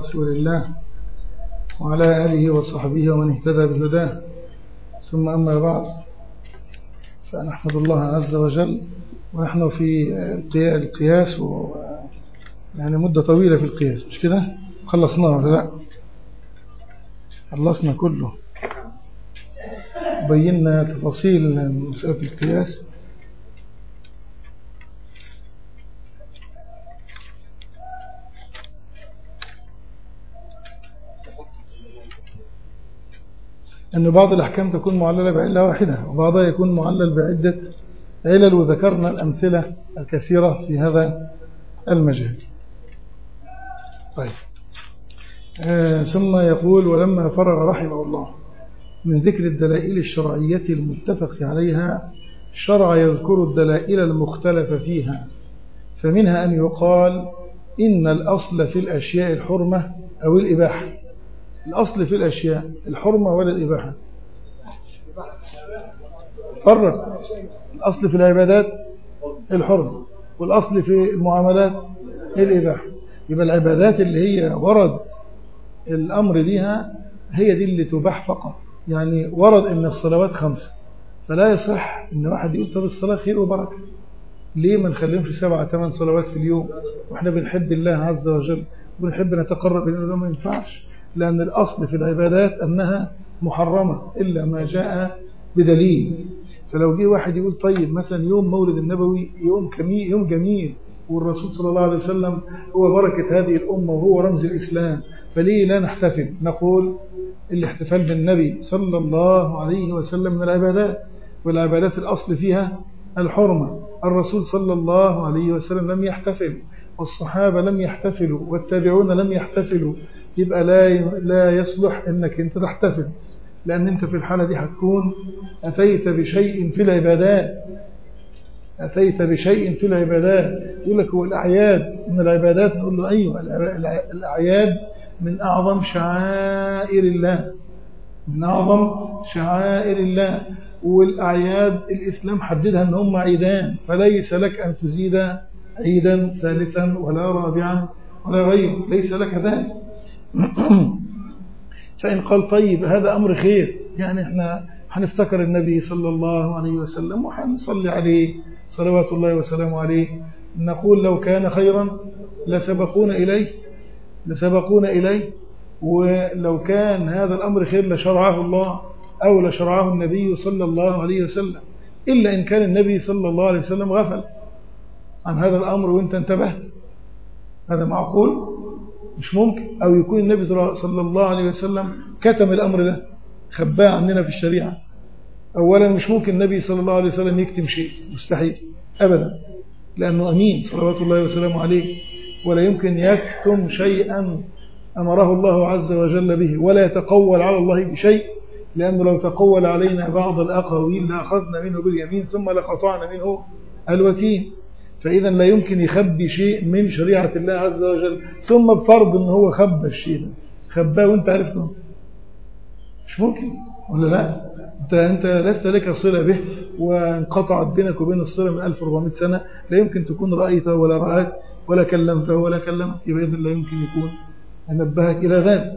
رسول الله وعلى آله وصحبه ومن اهتدى بهداه ثم أما بعد فنحمد الله عز وجل ونحن في القياس و يعني مدة طويلة في القياس مش كده خلصناه ولا لا خلصنا كله بينا تفاصيل مسألة القياس أن بعض الأحكام تكون معللة بعلة واحدة وبعضها يكون معلل بعدة علل وذكرنا الأمثلة الكثيرة في هذا المجال طيب آه ثم يقول ولما فرغ رحمه الله من ذكر الدلائل الشرعية المتفق عليها شرع يذكر الدلائل المختلف فيها فمنها أن يقال إن الأصل في الأشياء الحرمة أو الإباحة الأصل في الأشياء الحرمة ولا الإباحة فرق الأصل في العبادات الحرمة والأصل في المعاملات الإباحة يبقى العبادات اللي هي ورد الأمر بها هي دي اللي تباح فقط يعني ورد ان الصلوات خمسة فلا يصح ان واحد يقول طب الصلاة خير وبركة ليه ما نخليهمش سبعة ثمان صلوات في اليوم واحنا بنحب الله عز وجل ونحب نتقرب الى الله ما ينفعش لأن الأصل في العبادات أنها محرمة إلا ما جاء بدليل فلو جه واحد يقول طيب مثلا يوم مولد النبوي يوم كميل يوم جميل والرسول صلى الله عليه وسلم هو بركة هذه الأمة وهو رمز الإسلام فليه لا نحتفل نقول الاحتفال بالنبي صلى الله عليه وسلم من العبادات والعبادات الأصل فيها الحرمة الرسول صلى الله عليه وسلم لم يحتفل والصحابة لم يحتفلوا والتابعون لم يحتفلوا يبقى لا لا يصلح انك انت تحتفل لان انت في الحالة دي هتكون اتيت بشيء في العبادات اتيت بشيء في العبادات يقول لك هو الاعياد من العبادات نقول له ايوه الاعياد من اعظم شعائر الله من اعظم شعائر الله والاعياد الاسلام حددها ان هم عيدان فليس لك ان تزيد عيدا ثالثا ولا رابعا ولا غيره ليس لك ذلك فإن قال طيب هذا أمر خير يعني احنا هنفتكر النبي صلى الله عليه وسلم وحنصلي عليه صلوات الله وسلامه عليه نقول لو كان خيرا لسبقونا إليه لسبقونا إليه ولو كان هذا الأمر خير لشرعه الله أو لشرعه النبي صلى الله عليه وسلم إلا إن كان النبي صلى الله عليه وسلم غفل عن هذا الأمر وانت انتبهت هذا معقول مش ممكن أو يكون النبي صلى الله عليه وسلم كتم الأمر ده خباه عننا في الشريعة أولا مش ممكن النبي صلى الله عليه وسلم يكتم شيء مستحيل أبدا لأنه أمين صلوات الله وسلامه عليه ولا يمكن يكتم شيئا أمره الله عز وجل به ولا يتقول على الله بشيء لأنه لو تقول علينا بعض الأقاويل لأخذنا منه باليمين ثم لقطعنا منه الوتين فإذا لا يمكن يخبي شيء من شريعة الله عز وجل ثم بفرض ان هو خبى الشيء ده خباه وانت عرفته مش ممكن ولا لا انت, انت لست لك صلة به وانقطعت بينك وبين الصلة من 1400 سنة لا يمكن تكون رأيته ولا رأك ولا كلمته ولا كلمت يبقى إذن لا يمكن يكون نبهك إلى ذلك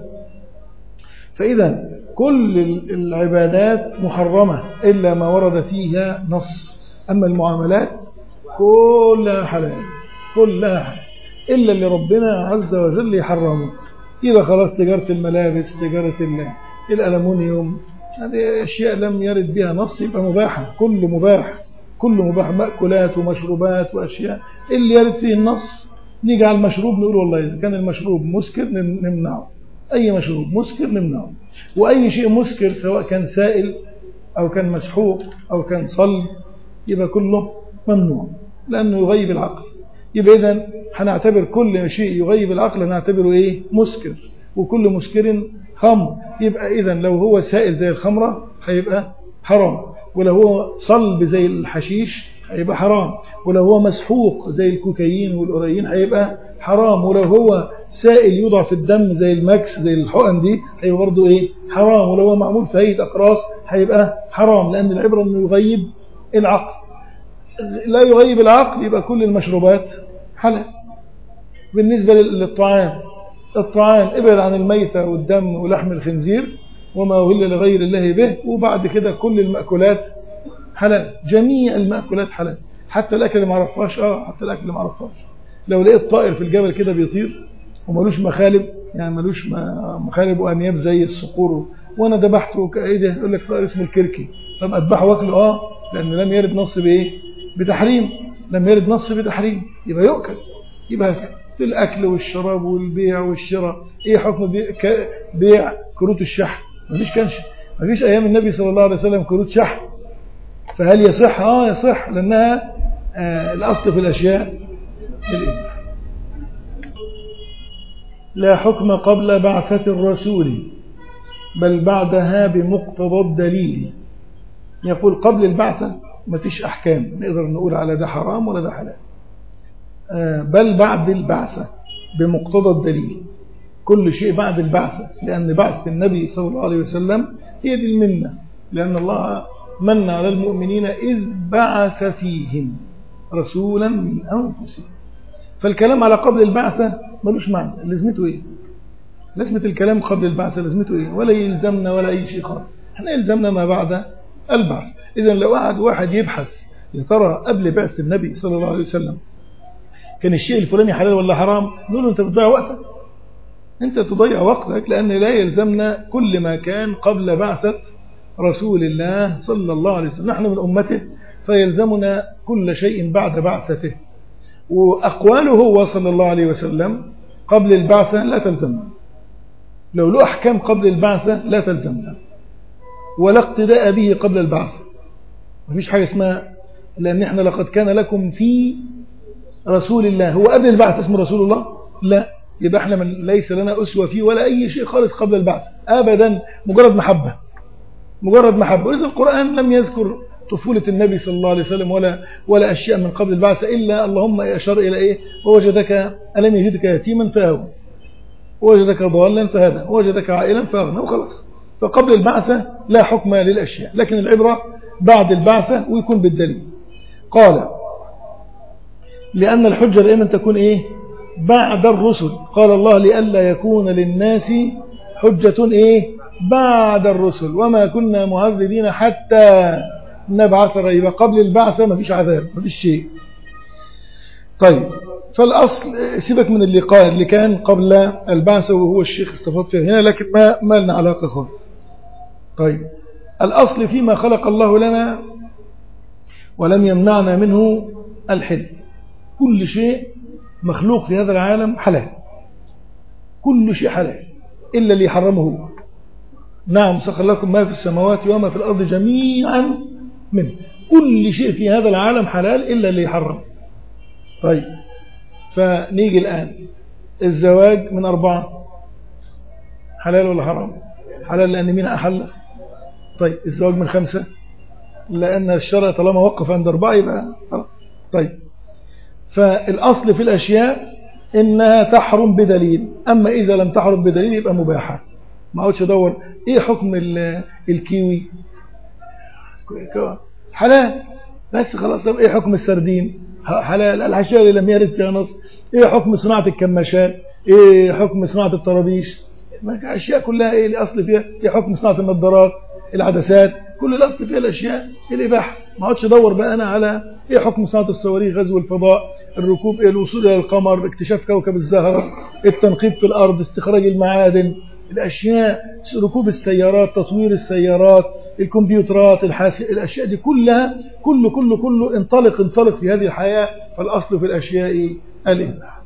فإذا كل العبادات محرمة إلا ما ورد فيها نص أما المعاملات كلها حلال كلها حلال إلا اللي ربنا عز وجل يحرمه يبقى خلاص تجارة الملابس تجارة الألمونيوم هذه أشياء لم يرد بها نص يبقى مباحة كل مباح كل مباح مأكولات ومشروبات وأشياء اللي يرد فيه النص نيجي على المشروب نقول والله إذا كان المشروب مسكر نمنعه أي مشروب مسكر نمنعه وأي شيء مسكر سواء كان سائل أو كان مسحوق أو كان صلب يبقى كله ممنوع لأنه يغيب العقل يبقى إذن هنعتبر كل شيء يغيب العقل هنعتبره إيه مسكر وكل مسكر خمر يبقى إذن لو هو سائل زي الخمرة هيبقى حرام ولو هو صلب زي الحشيش هيبقى حرام ولو هو مسحوق زي الكوكايين والأوريين هيبقى حرام ولو هو سائل يوضع في الدم زي المكس زي الحقن دي هيبقى برضه إيه حرام ولو هو معمول في هيئة أقراص هيبقى حرام لأن العبرة إنه يغيب العقل لا يغيب العقل يبقى كل المشروبات حلال بالنسبة للطعام الطعام ابعد عن الميتة والدم ولحم الخنزير وما أهل لغير الله به وبعد كده كل المأكولات حلال جميع المأكولات حلال حتى الأكل اللي ما عرفهاش اه حتى الأكل اللي ما عرفهاش لو لقيت طائر في الجبل كده بيطير وملوش مخالب يعني ملوش مخالب وأنياب زي الصقور وانا ذبحته ايه ده يقول لك طائر اسمه الكركي طب اذبحه واكله اه لان لم يرد نص بايه بتحريم لم يرد نص بتحريم يبقى يؤكل يبقى في الاكل والشراب والبيع والشراء ايه حكم بيع, بيع كروت الشحن مفيش كانش مفيش ايام النبي صلى الله عليه وسلم كروت شحن فهل يصح اه يصح لانها آه الاصل في الاشياء الإباحة لا حكم قبل بعثة الرسول بل بعدها بمقتضى الدليل يقول قبل البعثة ما فيش أحكام نقدر نقول على ده حرام ولا ده حلال بل بعد البعثة بمقتضى الدليل كل شيء بعد البعثة لأن بعث النبي صلى الله عليه وسلم هي دي المنة لأن الله من على المؤمنين إذ بعث فيهم رسولا من أنفسهم فالكلام على قبل البعثة ملوش معنى لازمته إيه لازمة الكلام قبل البعث لازمته إيه ولا يلزمنا ولا أي شيء خالص احنا يلزمنا ما بعد البعث إذا لو قعد واحد يبحث يا ترى قبل بعث النبي صلى الله عليه وسلم كان الشيء الفلاني حلال ولا حرام نقول له أنت بتضيع وقتك أنت تضيع وقتك لأن لا يلزمنا كل ما كان قبل بعثة رسول الله صلى الله عليه وسلم نحن من أمته فيلزمنا كل شيء بعد بعثته وأقواله هو صلى الله عليه وسلم قبل البعثة لا تلزمنا لو له أحكام قبل البعثة لا تلزمنا ولا اقتداء به قبل البعثة مفيش حاجة اسمها لأن احنا لقد كان لكم في رسول الله هو قبل البعث اسمه رسول الله لا يبقى احنا من ليس لنا أسوة فيه ولا أي شيء خالص قبل البعث أبدا مجرد محبة مجرد محبة ولذا القرآن لم يذكر طفولة النبي صلى الله عليه وسلم ولا ولا أشياء من قبل البعث إلا اللهم أشار إلى إيه ووجدك ألم يجدك يتيما فأهو ووجدك ضالا فهدى ووجدك عائلا فأغنى وخلاص فقبل البعثة لا حكم للأشياء لكن العبرة بعد البعثة ويكون بالدليل قال لأن الحجة دائما تكون إيه بعد الرسل قال الله لئلا يكون للناس حجة إيه بعد الرسل وما كنا معذبين حتى نبعث ريبا قبل البعثة ما فيش عذاب ما فيش شيء طيب فالأصل سيبك من اللقاء اللي كان قبل البعثة وهو الشيخ استفاد فيه هنا لكن ما, ما لنا علاقة خالص طيب الأصل فيما خلق الله لنا ولم يمنعنا منه الحل كل شيء مخلوق في هذا العالم حلال كل شيء حلال إلا اللي حرمه هو نعم سخر لكم ما في السماوات وما في الأرض جميعا منه كل شيء في هذا العالم حلال إلا اللي يحرم طيب فنيجي الآن الزواج من أربعة حلال ولا حرام حلال لأن مين أحل طيب الزواج من خمسة لأن الشرع طالما وقف عند أربعة يبقى طيب فالأصل في الأشياء إنها تحرم بدليل أما إذا لم تحرم بدليل يبقى مباحة ما أقعدش أدور إيه حكم الكيوي حلال بس خلاص طب إيه حكم السردين حلال الأشياء اللي لم يرد فيها نص إيه حكم صناعة الكماشات إيه حكم صناعة الطرابيش الأشياء كلها إيه الأصل فيها إيه حكم صناعة النظارات العدسات كل الأصل فيها الأشياء الإباحة ما اقعدش ادور بقى أنا على إيه حكم صناعة الصواريخ غزو الفضاء الركوب إيه الوصول إلى القمر اكتشاف كوكب الزهرة التنقيب في الأرض استخراج المعادن الأشياء ركوب السيارات تطوير السيارات الكمبيوترات الحاسب الأشياء دي كلها كل كل كل انطلق انطلق في هذه الحياة فالأصل في الأشياء الإباحة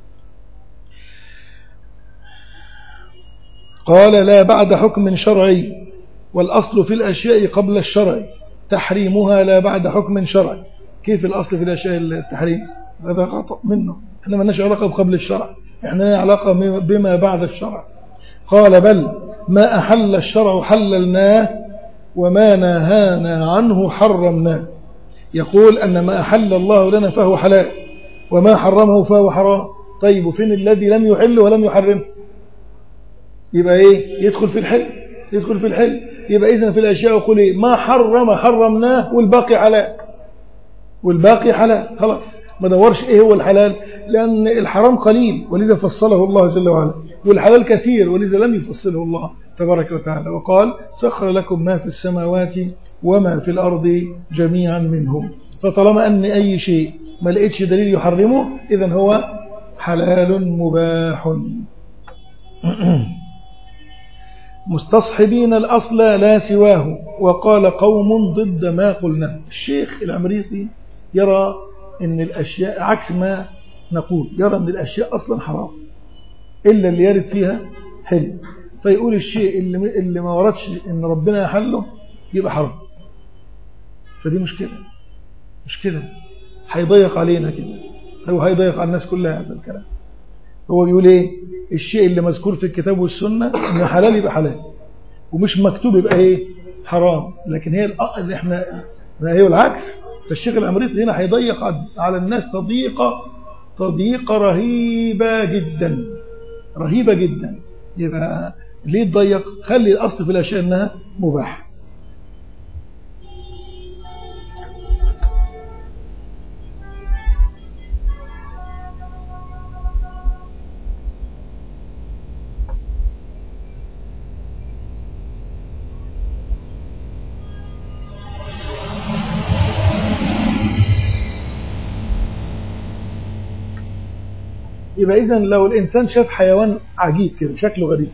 قال لا بعد حكم شرعي والأصل في الأشياء قبل الشرع تحريمها لا بعد حكم شرعي كيف الأصل في الأشياء التحريم هذا خطأ منه احنا ما لناش علاقة بقبل الشرع احنا لنا علاقة بما بعد الشرع قال بل ما أحل الشرع حللناه وما نهانا عنه حرمناه يقول أن ما أحل الله لنا فهو حلال وما حرمه فهو حرام طيب فين الذي لم يحل ولم يحرم يبقى ايه يدخل في الحل يدخل في الحل يبقى إذن في الأشياء يقول إيه ما حرم حرمناه والباقي حلال والباقي حلال خلاص ما دورش ايه هو الحلال لان الحرام قليل ولذا فصله الله جل وعلا والحلال كثير ولذا لم يفصله الله تبارك وتعالى وقال سخر لكم ما في السماوات وما في الأرض جميعا منهم فطالما أن أي شيء ما لقيتش دليل يحرمه إذا هو حلال مباح مستصحبين الأصل لا سواه وقال قوم ضد ما قلنا الشيخ العمريطي يرى أن الأشياء عكس ما نقول يرى أن الأشياء أصلا حرام إلا اللي يرد فيها حلو فيقول الشيء اللي, اللي ما وردش أن ربنا يحله يبقى حرام فدي مشكلة مشكلة هيضيق علينا كده أو هيضيق على الناس كلها هذا الكلام هو بيقول ايه الشيء اللي مذكور في الكتاب والسنة انه حلال يبقى حلال ومش مكتوب يبقى ايه حرام لكن هي اللي احنا هي العكس فالشيخ الامريكي هنا هيضيق على الناس تضييقة تضييقة رهيبة جدا رهيبة جدا يبقى ليه تضيق خلي الاصل في الاشياء انها مباح يبقى إذا لو الإنسان شاف حيوان عجيب كده شكله غريب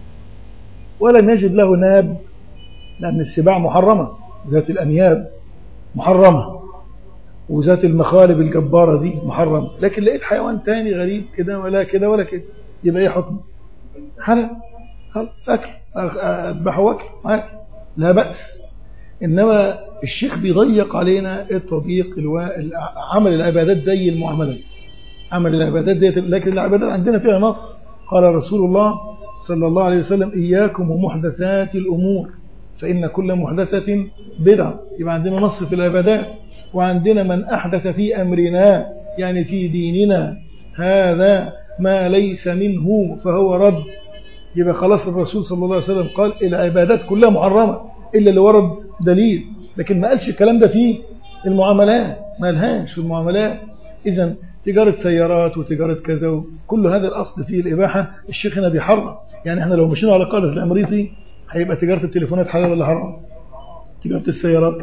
ولم يجد له ناب لأن السباع محرمة ذات الأنياب محرمة وذات المخالب الجبارة دي محرمة لكن لقيت حيوان تاني غريب كده ولا كده ولا كده يبقى ايه حكم حلال خلاص أكل أذبحه وأكل عادي لا بأس إنما الشيخ بيضيق علينا التضييق عمل العبادات زي المعاملات عمل العبادات زي لكن العبادات عندنا فيها نص قال رسول الله صلى الله عليه وسلم إياكم ومحدثات الأمور فإن كل محدثة بدعة يبقى عندنا نص في العبادات وعندنا من أحدث في أمرنا يعني في ديننا هذا ما ليس منه فهو رد يبقى خلاص الرسول صلى الله عليه وسلم قال العبادات كلها محرمة إلا اللي ورد دليل لكن ما قالش الكلام ده في المعاملات ما لهاش في المعاملات إذا تجارة سيارات وتجارة كذا كل هذا الأصل فيه الإباحة الشيخ هنا بيحرم يعني احنا لو مشينا على قاعدة الأمريكي هيبقى تجارة التليفونات حلال ولا حرام تجارة السيارات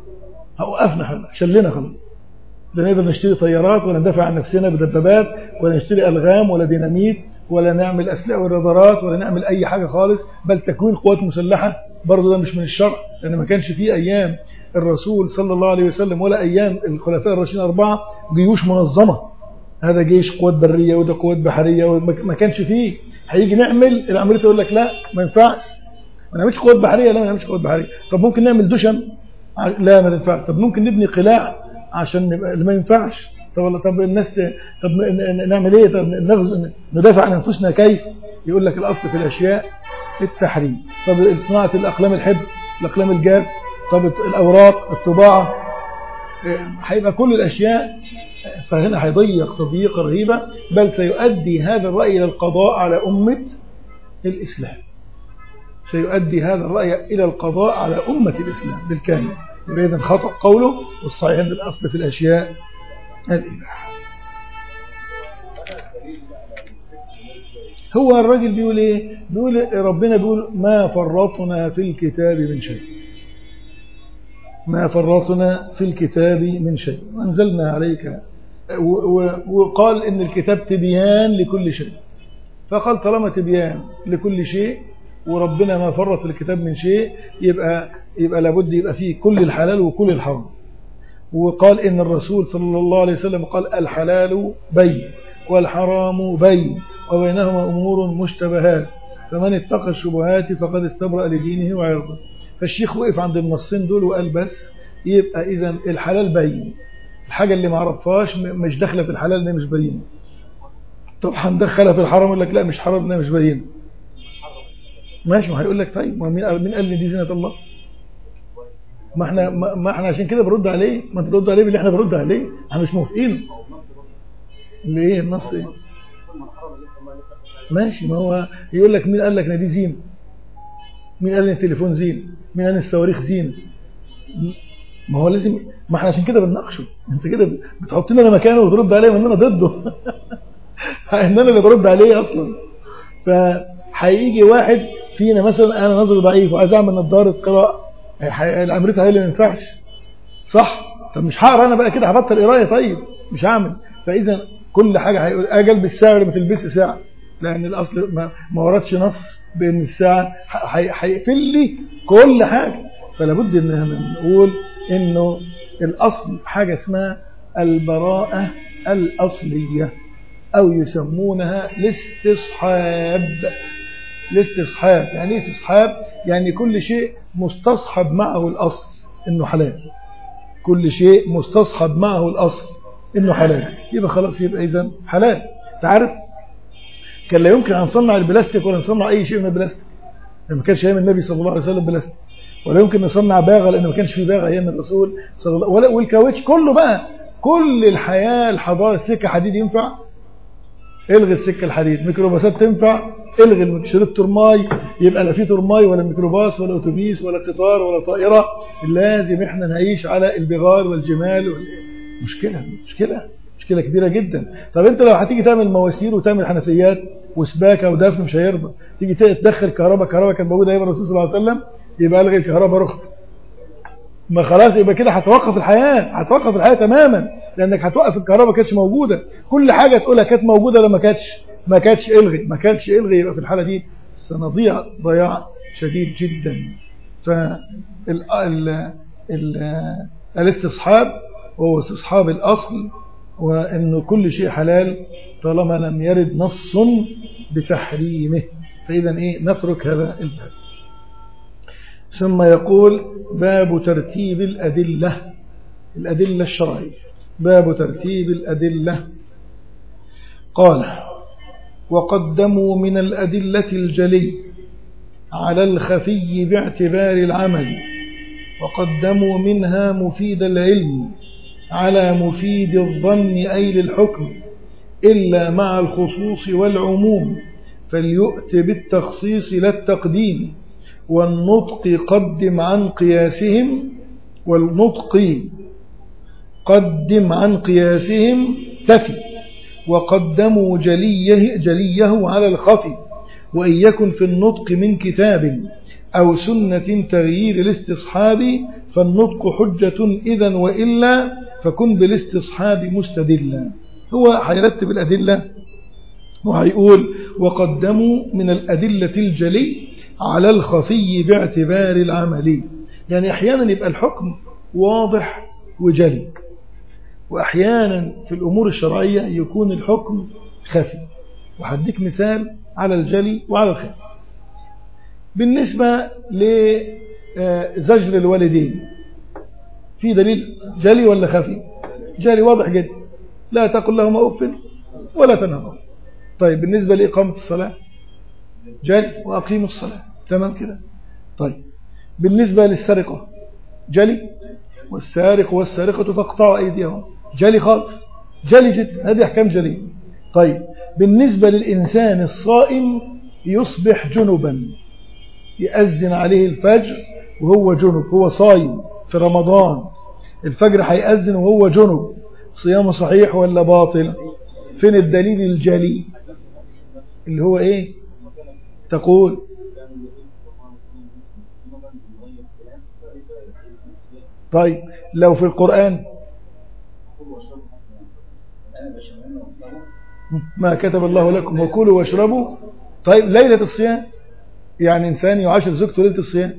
هوقفنا حلال شلنا خلاص لا نقدر نشتري طيارات ولا ندافع عن نفسنا بدبابات ولا نشتري ألغام ولا ديناميت ولا نعمل أسلحة ولا رادارات ولا نعمل أي حاجة خالص بل تكوين قوات مسلحة برضه ده مش من الشرع لأن ما كانش فيه أيام الرسول صلى الله عليه وسلم ولا أيام الخلفاء الراشدين أربعة جيوش منظمة هذا جيش قوات برية وده قوات بحرية ما كانش فيه هيجي نعمل الأمريكا يقول لك لا ما ينفعش ما نعملش قوات بحرية لا ما نعملش قوات بحرية طب ممكن نعمل دشم لا ما ينفعش طب ممكن نبني قلاع عشان نبقى ما ينفعش طب طب الناس طب نعمل ايه طب نغز ندافع عن انفسنا كيف يقول لك الاصل في الاشياء التحريم طب صناعه الاقلام الحبر الاقلام الجاف طب الاوراق الطباعه هيبقى كل الاشياء فهنا هيضيق تضييق رهيبه بل سيؤدي هذا الراي الى القضاء على امه الاسلام سيؤدي هذا الراي الى القضاء على امه الاسلام بالكامل يبقى إذن خطأ قوله والصحيح عند الأصل في الأشياء الإباحة هو الراجل بيقول إيه بيقول ربنا بيقول ما فرطنا في الكتاب من شيء ما فرطنا في الكتاب من شيء وأنزلنا عليك وقال إن الكتاب تبيان لكل شيء فقال طالما تبيان لكل شيء وربنا ما فرط في الكتاب من شيء يبقى يبقى لابد يبقى فيه كل الحلال وكل الحرام وقال إن الرسول صلى الله عليه وسلم قال الحلال بين والحرام بين وبينهما أمور مشتبهات فمن اتقى الشبهات فقد استبرأ لدينه وعرضه فالشيخ وقف عند النصين دول وقال بس يبقى إذا الحلال بين الحاجة اللي ما عرفهاش مش داخله في الحلال اللي مش بينه طب هندخلها في الحرام يقول لك لا مش حرام ده مش بينه ماشي ما هيقول لك طيب ما مين قال مين قال لي دي زينة الله ما احنا ما احنا عشان كده برد عليه ما ترد عليه باللي احنا برد عليه احنا مش موافقين ليه النص ايه ماشي ما هو يقول لك مين قال لك ان دي زينه مين قال ان التليفون زين مين قال ان الصواريخ زينه ما هو لازم ما احنا عشان كده بنناقشه انت كده بتحطنا انا مكانه وترد عليه وان انا ضده ان انا اللي برد عليه اصلا فهيجي واحد فينا مثلا انا نظري ضعيف وعايز اعمل نظاره قراءه الامريكا هي اللي ما ينفعش صح طب مش هقرا انا بقى كده هبطل قرايه طيب مش هعمل فاذا كل حاجه هيقول اجي البس ساعه ولا ما تلبسش ساعه لان الاصل ما, ما وردش نص بان الساعه هيقفل لي كل حاجه فلا بد ان نقول انه الاصل حاجه اسمها البراءه الاصليه او يسمونها الاستصحاب الاستصحاب يعني ايه استصحاب يعني كل شيء مستصحب معه الاصل انه حلال كل شيء مستصحب معه الاصل انه حلال يبقى خلاص يبقى اذا حلال تعرف كان لا يمكن ان نصنع البلاستيك ولا نصنع اي شيء من البلاستيك ما كانش ايام النبي صلى الله عليه وسلم بلاستيك ولا يمكن نصنع باغه لان ما كانش في باغه ايام الرسول صلى الله ولا والكاوتش كله بقى كل الحياه الحضاره السكه حديد ينفع الغي السكه الحديد ميكروباصات تنفع الغي شريط ترماي يبقى لا في ترماي ولا ميكروباص ولا اتوبيس ولا قطار ولا طائره لازم احنا نعيش على البغال والجمال مشكله مشكله مشكله كبيره جدا طب انت لو هتيجي تعمل مواسير وتعمل حنفيات وسباكه ودفن مش هيرضى تيجي تدخل كهرباء كهرباء كانت موجوده ايام الرسول صلى الله عليه وسلم يبقى الغي الكهرباء رخص ما خلاص يبقى كده هتوقف الحياه هتوقف الحياه تماما لانك هتوقف الكهرباء ما كانتش موجوده كل حاجه تقولها كانت موجوده لما كانتش ما كانتش الغي ما كانتش الغي يبقى في الحاله دي سنضيع ضياع شديد جدا ف الاستصحاب وهو استصحاب الاصل وانه كل شيء حلال طالما لم يرد نص بتحريمه فاذا ايه نترك هذا الباب ثم يقول باب ترتيب الأدلة الأدلة الشرعية باب ترتيب الأدلة قال وقدموا من الأدلة الجلي على الخفي باعتبار العمل وقدموا منها مفيد العلم على مفيد الظن أي للحكم إلا مع الخصوص والعموم فليؤت بالتخصيص لا التقديم والنطق قدم عن قياسهم والنطق قدم عن قياسهم تفي وقدموا جليه, جليه على الخفي وإن يكن في النطق من كتاب أو سنة تغيير الاستصحاب فالنطق حجة إذا وإلا فكن بالاستصحاب مستدلا هو هيرتب الأدلة وهيقول وقدموا من الأدلة الجلي على الخفي باعتبار العملي يعني أحيانا يبقى الحكم واضح وجلي وأحيانا في الأمور الشرعية يكون الحكم خفي وهديك مثال على الجلي وعلى الخفي بالنسبة لزجر الوالدين في دليل جلي ولا خفي جلي واضح جدا لا تقل لهما أف ولا تنهرهم طيب بالنسبة لإقامة الصلاة جلي وأقيموا الصلاة تمام كده طيب بالنسبة للسرقة جلي والسارق والسارقة فاقطعوا أيديهم جلي خالص جلي جدا هذه أحكام جلي طيب بالنسبة للإنسان الصائم يصبح جنبا يأذن عليه الفجر وهو جنب هو صايم في رمضان الفجر هيأذن وهو جنب صيامه صحيح ولا باطل فين الدليل الجلي اللي هو ايه تقول طيب لو في القرآن ما كتب الله لكم وكلوا واشربوا طيب ليلة الصيام يعني إنسان يعاشر زوجته ليلة الصيام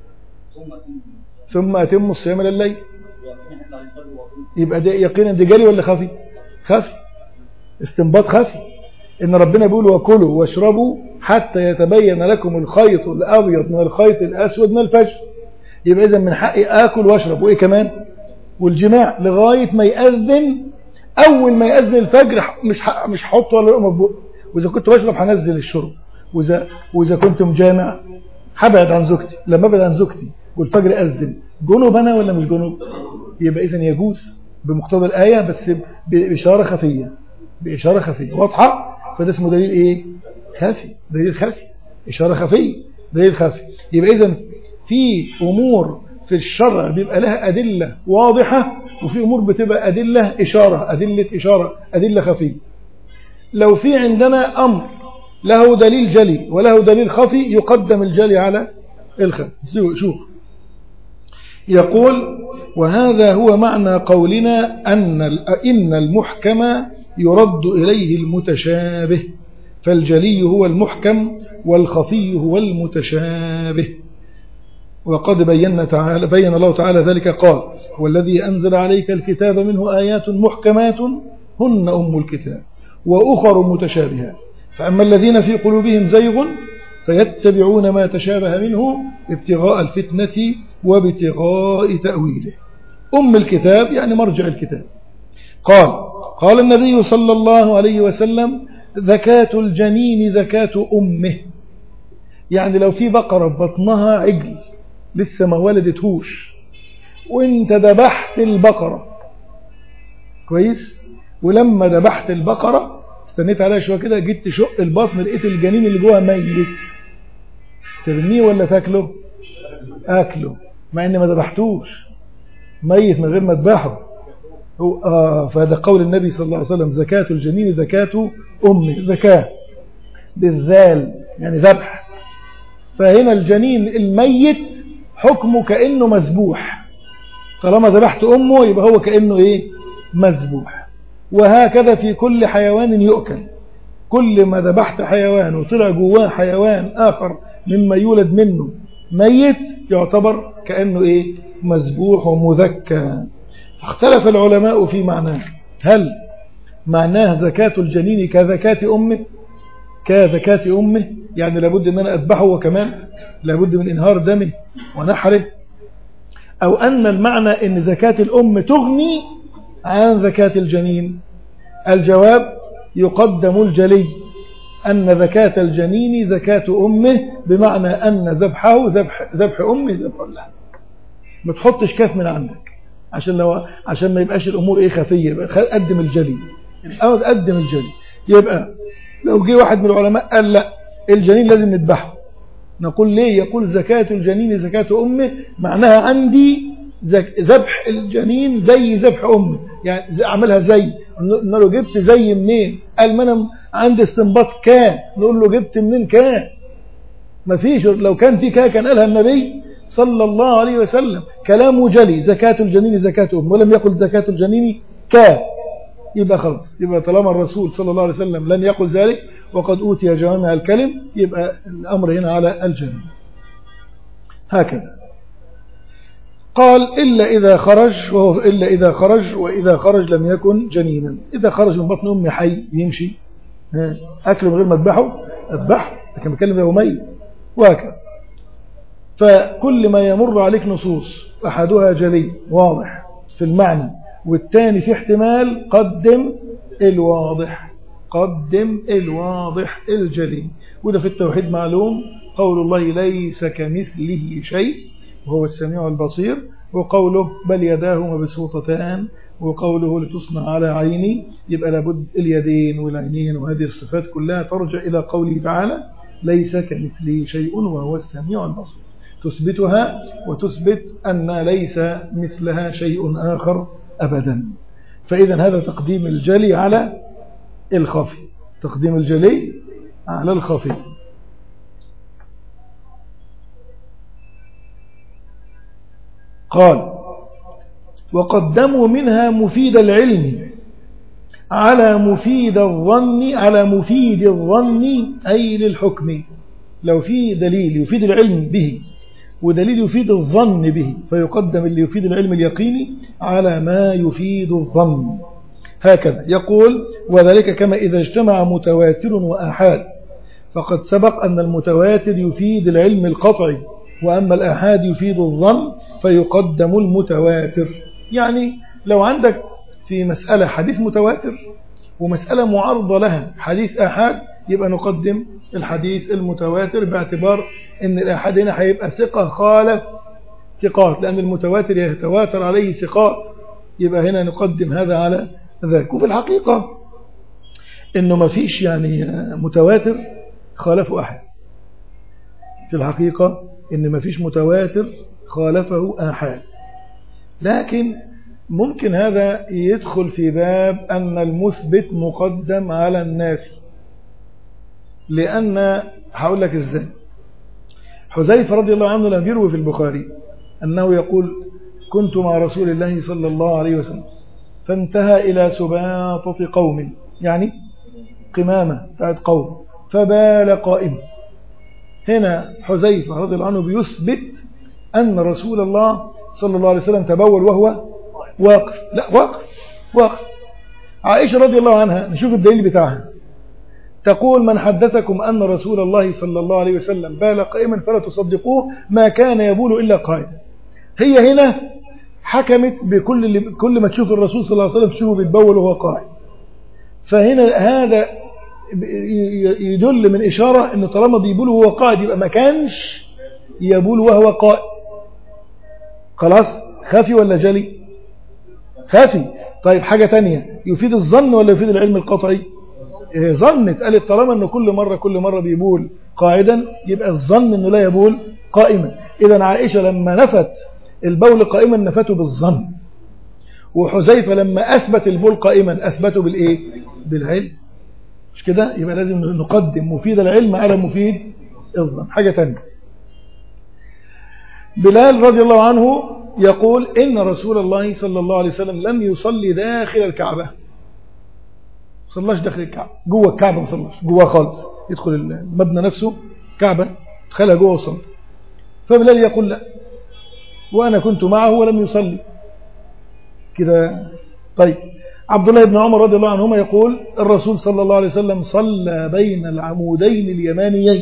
ثم أتم الصيام لليل يبقى ده يقينا ده جري ولا خفي خفي استنباط خفي إن ربنا بيقول وكلوا واشربوا حتى يتبين لكم الخيط الأبيض من الخيط الأسود من الفجر يبقى إذا من حقي آكل واشرب وإيه كمان والجماع لغاية ما يأذن أول ما يأذن الفجر مش مش هحط ولا لقمة في بقي وإذا كنت بشرب هنزل الشرب وإذا وإذا كنت مجامع هبعد عن زوجتي لما ابعد عن زوجتي والفجر أذن جنوب أنا ولا مش جنوب يبقى إذا يجوز بمقتضى الآية بس بإشارة خفية بإشارة خفية واضحة فده اسمه دليل إيه خفي دليل خفي إشارة خفية دليل خفي يبقى إذا في أمور في الشرع بيبقى لها أدلة واضحة وفي أمور بتبقى أدلة إشارة أدلة إشارة أدلة خفية لو في عندنا أمر له دليل جلي وله دليل خفي يقدم الجلي على الخفي شوف يقول وهذا هو معنى قولنا أن إن المحكم يرد إليه المتشابه فالجلي هو المحكم والخفي هو المتشابه وقد بينا تعالى بين الله تعالى ذلك قال هو الذي أنزل عليك الكتاب منه آيات محكمات هن أم الكتاب وأخر متشابهات فأما الذين في قلوبهم زيغ فيتبعون ما تشابه منه ابتغاء الفتنة وابتغاء تأويله أم الكتاب يعني مرجع الكتاب قال قال النبي صلى الله عليه وسلم ذكاة الجنين ذكاة أمه يعني لو في بقرة بطنها عجل لسه ما ولدتهوش وانت ذبحت البقرة كويس ولما ذبحت البقرة استنيت عليها شوية كده جيت تشق البطن لقيت الجنين اللي جوه ميت ترميه ولا تاكله اكله مع ان ما ذبحتوش ميت من غير ما تذبحه هو آه فهذا قول النبي صلى الله عليه وسلم زكاة الجنين زكاة أمه زكاة بالذال يعني ذبح فهنا الجنين الميت حكمه كأنه مذبوح طالما ذبحت أمه يبقى هو كأنه إيه مذبوح وهكذا في كل حيوان يؤكل كل ما ذبحت حيوان وطلع جواه حيوان آخر مما يولد منه ميت يعتبر كأنه إيه مذبوح ومذكى فاختلف العلماء في معناه هل معناه زكاة الجنين كزكاة أمه كزكاة أمه يعني لابد أن أنا أذبحه وكمان لابد من إنهار دمه ونحره أو أن المعنى أن زكاة الأم تغني عن زكاة الجنين الجواب يقدم الجلي أن زكاة الجنين زكاة أمه بمعنى أن ذبحه ذبح, ذبح أمه ذبح له ما تحطش كاف من عندك عشان لو عشان ما يبقاش الأمور إيه خفية قدم الجلي الأول قدم الجلي يبقى لو جه واحد من العلماء قال لا الجنين لازم نذبحه نقول ليه يقول زكاة الجنين زكاة أمه معناها عندي ذبح الجنين زي ذبح أمه يعني أعملها زي نقول له جبت زي منين قال ما أنا عندي استنباط كان نقول له جبت منين كان ما فيش لو كان في كان كان قالها النبي صلى الله عليه وسلم كلامه جلي زكاة الجنين زكاة أمه ولم يقل زكاة الجنين كا يبقى خلاص يبقى طالما الرسول صلى الله عليه وسلم لن يقل ذلك وقد أوتي جوامع الكلم يبقى الأمر هنا على الجنين هكذا قال إلا إذا خرج وهو إلا إذا خرج وإذا خرج لم يكن جنينا إذا خرج من بطن أمي حي يمشي أكله من غير ما اذبحه اذبحه لكن بكلم له ميت وهكذا فكل ما يمر عليك نصوص أحدها جلي واضح في المعنى والثاني في احتمال قدم الواضح قدم الواضح الجلي وده في التوحيد معلوم قول الله ليس كمثله شيء وهو السميع البصير وقوله بل يداه مبسوطتان وقوله لتصنع على عيني يبقى لابد اليدين والعينين وهذه الصفات كلها ترجع إلى قوله تعالى ليس كمثله شيء وهو السميع البصير تثبتها وتثبت أن ليس مثلها شيء آخر أبدا فإذا هذا تقديم الجلي على الخفي تقديم الجلي على الخفي قال وقدموا منها مفيد العلم على مفيد الظن على مفيد الظن أي للحكم لو في دليل يفيد العلم به ودليل يفيد الظن به فيقدم اللي يفيد العلم اليقيني على ما يفيد الظن هكذا يقول وذلك كما إذا اجتمع متواتر وآحاد فقد سبق أن المتواتر يفيد العلم القطعي وأما الآحاد يفيد الظن فيقدم المتواتر يعني لو عندك في مسألة حديث متواتر ومسألة معارضة لها حديث آحاد يبقى نقدم الحديث المتواتر باعتبار ان الآحاد هنا هيبقى ثقة خالف ثقات لأن المتواتر يتواتر عليه ثقات يبقى هنا نقدم هذا على ذاك وفي الحقيقة انه ما فيش يعني متواتر خالف أحد في الحقيقة ان ما فيش متواتر خالفه آحاد لكن ممكن هذا يدخل في باب أن المثبت مقدم على النافي لأن هقول لك إزاي حذيفة رضي الله عنه لم يروي في البخاري أنه يقول كنت مع رسول الله صلى الله عليه وسلم فانتهى إلى سباطة قوم يعني قمامة بتاعت قوم فبال قائم هنا حذيفة رضي الله عنه بيثبت أن رسول الله صلى الله عليه وسلم تبول وهو واقف لا واقف واقف عائشة رضي الله عنها نشوف الدليل بتاعها تقول من حدثكم أن رسول الله صلى الله عليه وسلم بال قائما فلا تصدقوه ما كان يبول إلا قائما هي هنا حكمت بكل اللي كل ما تشوف الرسول صلى الله عليه وسلم تشوفه بيتبول وهو قائم فهنا هذا يدل من إشارة أنه طالما بيبول وهو قائد يبقى ما كانش يبول وهو قائم خلاص خافي ولا جلي خافي طيب حاجة تانية يفيد الظن ولا يفيد العلم القطعي إيه ظنت قالت طالما أنه كل مرة كل مرة بيبول قاعدا يبقى الظن أنه لا يبول قائما إذا عائشة لما نفت البول قائما نفته بالظن وحذيفة لما أثبت البول قائما أثبته بالإيه بالعلم مش كده يبقى لازم نقدم مفيد العلم على مفيد الظن حاجة تانية بلال رضي الله عنه يقول إن رسول الله صلى الله عليه وسلم لم يصلي داخل الكعبة صلاش داخل الكعبة جوه الكعبة ما صلاش جوه خالص يدخل المبنى نفسه كعبة دخلها جوه وصلى فبلال يقول لا وأنا كنت معه ولم يصلي كده طيب عبد الله بن عمر رضي الله عنهما يقول الرسول صلى الله عليه وسلم صلى بين العمودين اليمانيين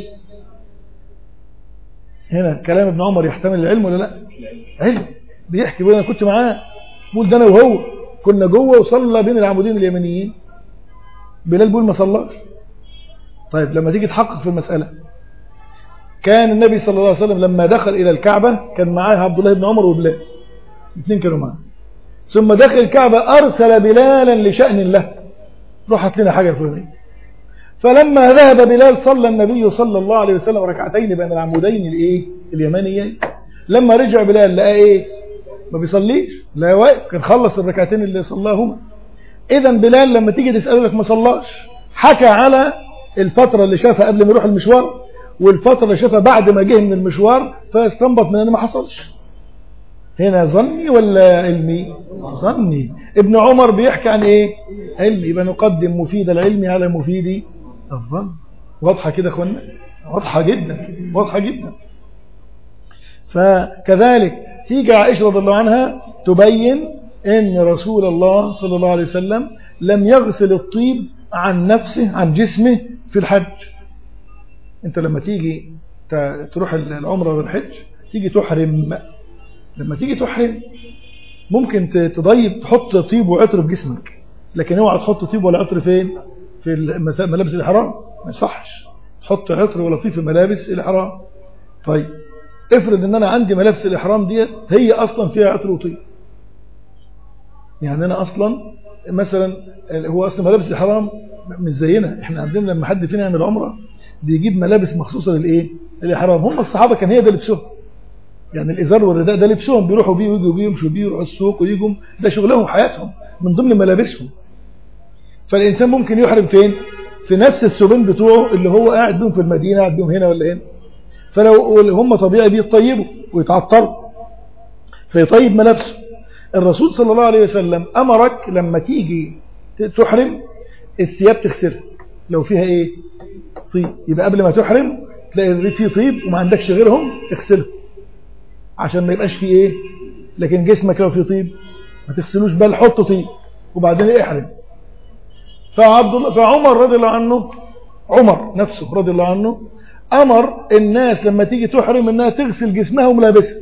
هنا كلام ابن عمر يحتمل العلم ولا لا علم بيحكي بيقول انا كنت معاه بيقول ده انا وهو كنا جوه وصلى بين العمودين اليمانيين بلال بيقول ما صلاش طيب لما تيجي تحقق في المسألة كان النبي صلى الله عليه وسلم لما دخل إلى الكعبة كان معاه عبد الله بن عمر وبلال الاثنين كانوا معاه ثم دخل الكعبة أرسل بلالا لشأن له روحت لنا حاجة فلانية فلما ذهب بلال صلى النبي صلى الله عليه وسلم ركعتين بين العمودين الايه اليمانيين لما رجع بلال لقى ايه ما بيصليش لا واقف كان خلص الركعتين اللي صلاهما اذا بلال لما تيجي تساله لك ما صلاش حكى على الفتره اللي شافها قبل ما يروح المشوار والفتره اللي شافها بعد ما جه من المشوار فاستنبط من ان ما حصلش هنا ظني ولا علمي ظني ابن عمر بيحكي عن ايه علمي يبقى نقدم مفيد العلم على مفيد الظن واضحة كده اخوانا واضحة جدا واضحة جدا فكذلك تيجي عائشة رضي الله عنها تبين ان رسول الله صلى الله عليه وسلم لم يغسل الطيب عن نفسه عن جسمه في الحج انت لما تيجي تروح العمرة والحج تيجي تحرم لما تيجي تحرم ممكن تضيب تحط طيب وعطر في جسمك لكن اوعى تحط طيب ولا عطر فين في ملابس الإحرام ما يصحش تحط عطر ولا طيب في ملابس الإحرام طيب افرض ان انا عندي ملابس الإحرام ديت هي اصلا فيها عطر وطيب يعني انا اصلا مثلا هو اصلا ملابس الإحرام مش زينا احنا عندنا لما حد فينا يعمل عمره بيجيب ملابس مخصوصه للايه الإحرام هم الصحابه كان هي ده لبسهم يعني الإزار والرداء ده لبسهم بيروحوا بيه ويجوا بيه يمشوا بيه يروحوا السوق ويجوا ده شغلهم وحياتهم من ضمن ملابسهم فالإنسان ممكن يحرم فين في نفس السبين بتوعه اللي هو قاعد بيهم في المدينة قاعد بيهم هنا ولا هنا فلو هم طبيعي بيطيبوا ويتعطروا فيطيب ملابسه الرسول صلى الله عليه وسلم أمرك لما تيجي تحرم الثياب تغسلها لو فيها ايه طيب يبقى قبل ما تحرم تلاقي فيه طيب وما عندكش غيرهم اغسله عشان ما يبقاش فيه ايه لكن جسمك لو فيه طيب ما تغسلوش بل حط طيب وبعدين احرم فعبد الله فعمر رضي الله عنه عمر نفسه رضي الله عنه امر الناس لما تيجي تحرم انها تغسل جسمها وملابسها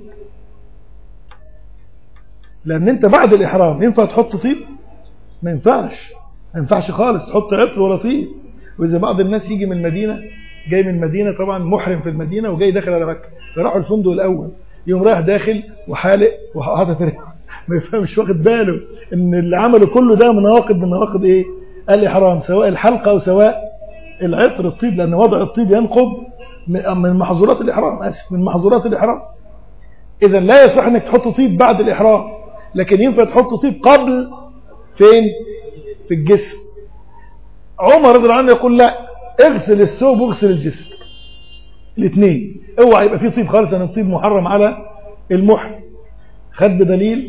لان انت بعد الاحرام ينفع تحط طيب ما ينفعش ما ينفعش خالص تحط عطر ولا طيب واذا بعض الناس يجي من المدينه جاي من المدينه طبعا محرم في المدينه وجاي داخل على مكه فراحوا الفندق الاول يوم رايح داخل وحالق وحاطط ما يفهمش واخد باله ان اللي عمله كله ده مناقض من نواقض ايه الاحرام سواء الحلقه او سواء العطر الطيب لان وضع الطيب ينقض من محظورات الاحرام اسف من محظورات الاحرام إذا لا يصح أنك تحط طيب بعد الإحرام لكن ينفع تحط طيب قبل فين في الجسم عمر رضي الله عنه يقول لا اغسل الثوب واغسل الجسم الاثنين اوعى يبقى في طيب خالص ان الطيب محرم على المحرم خد دليل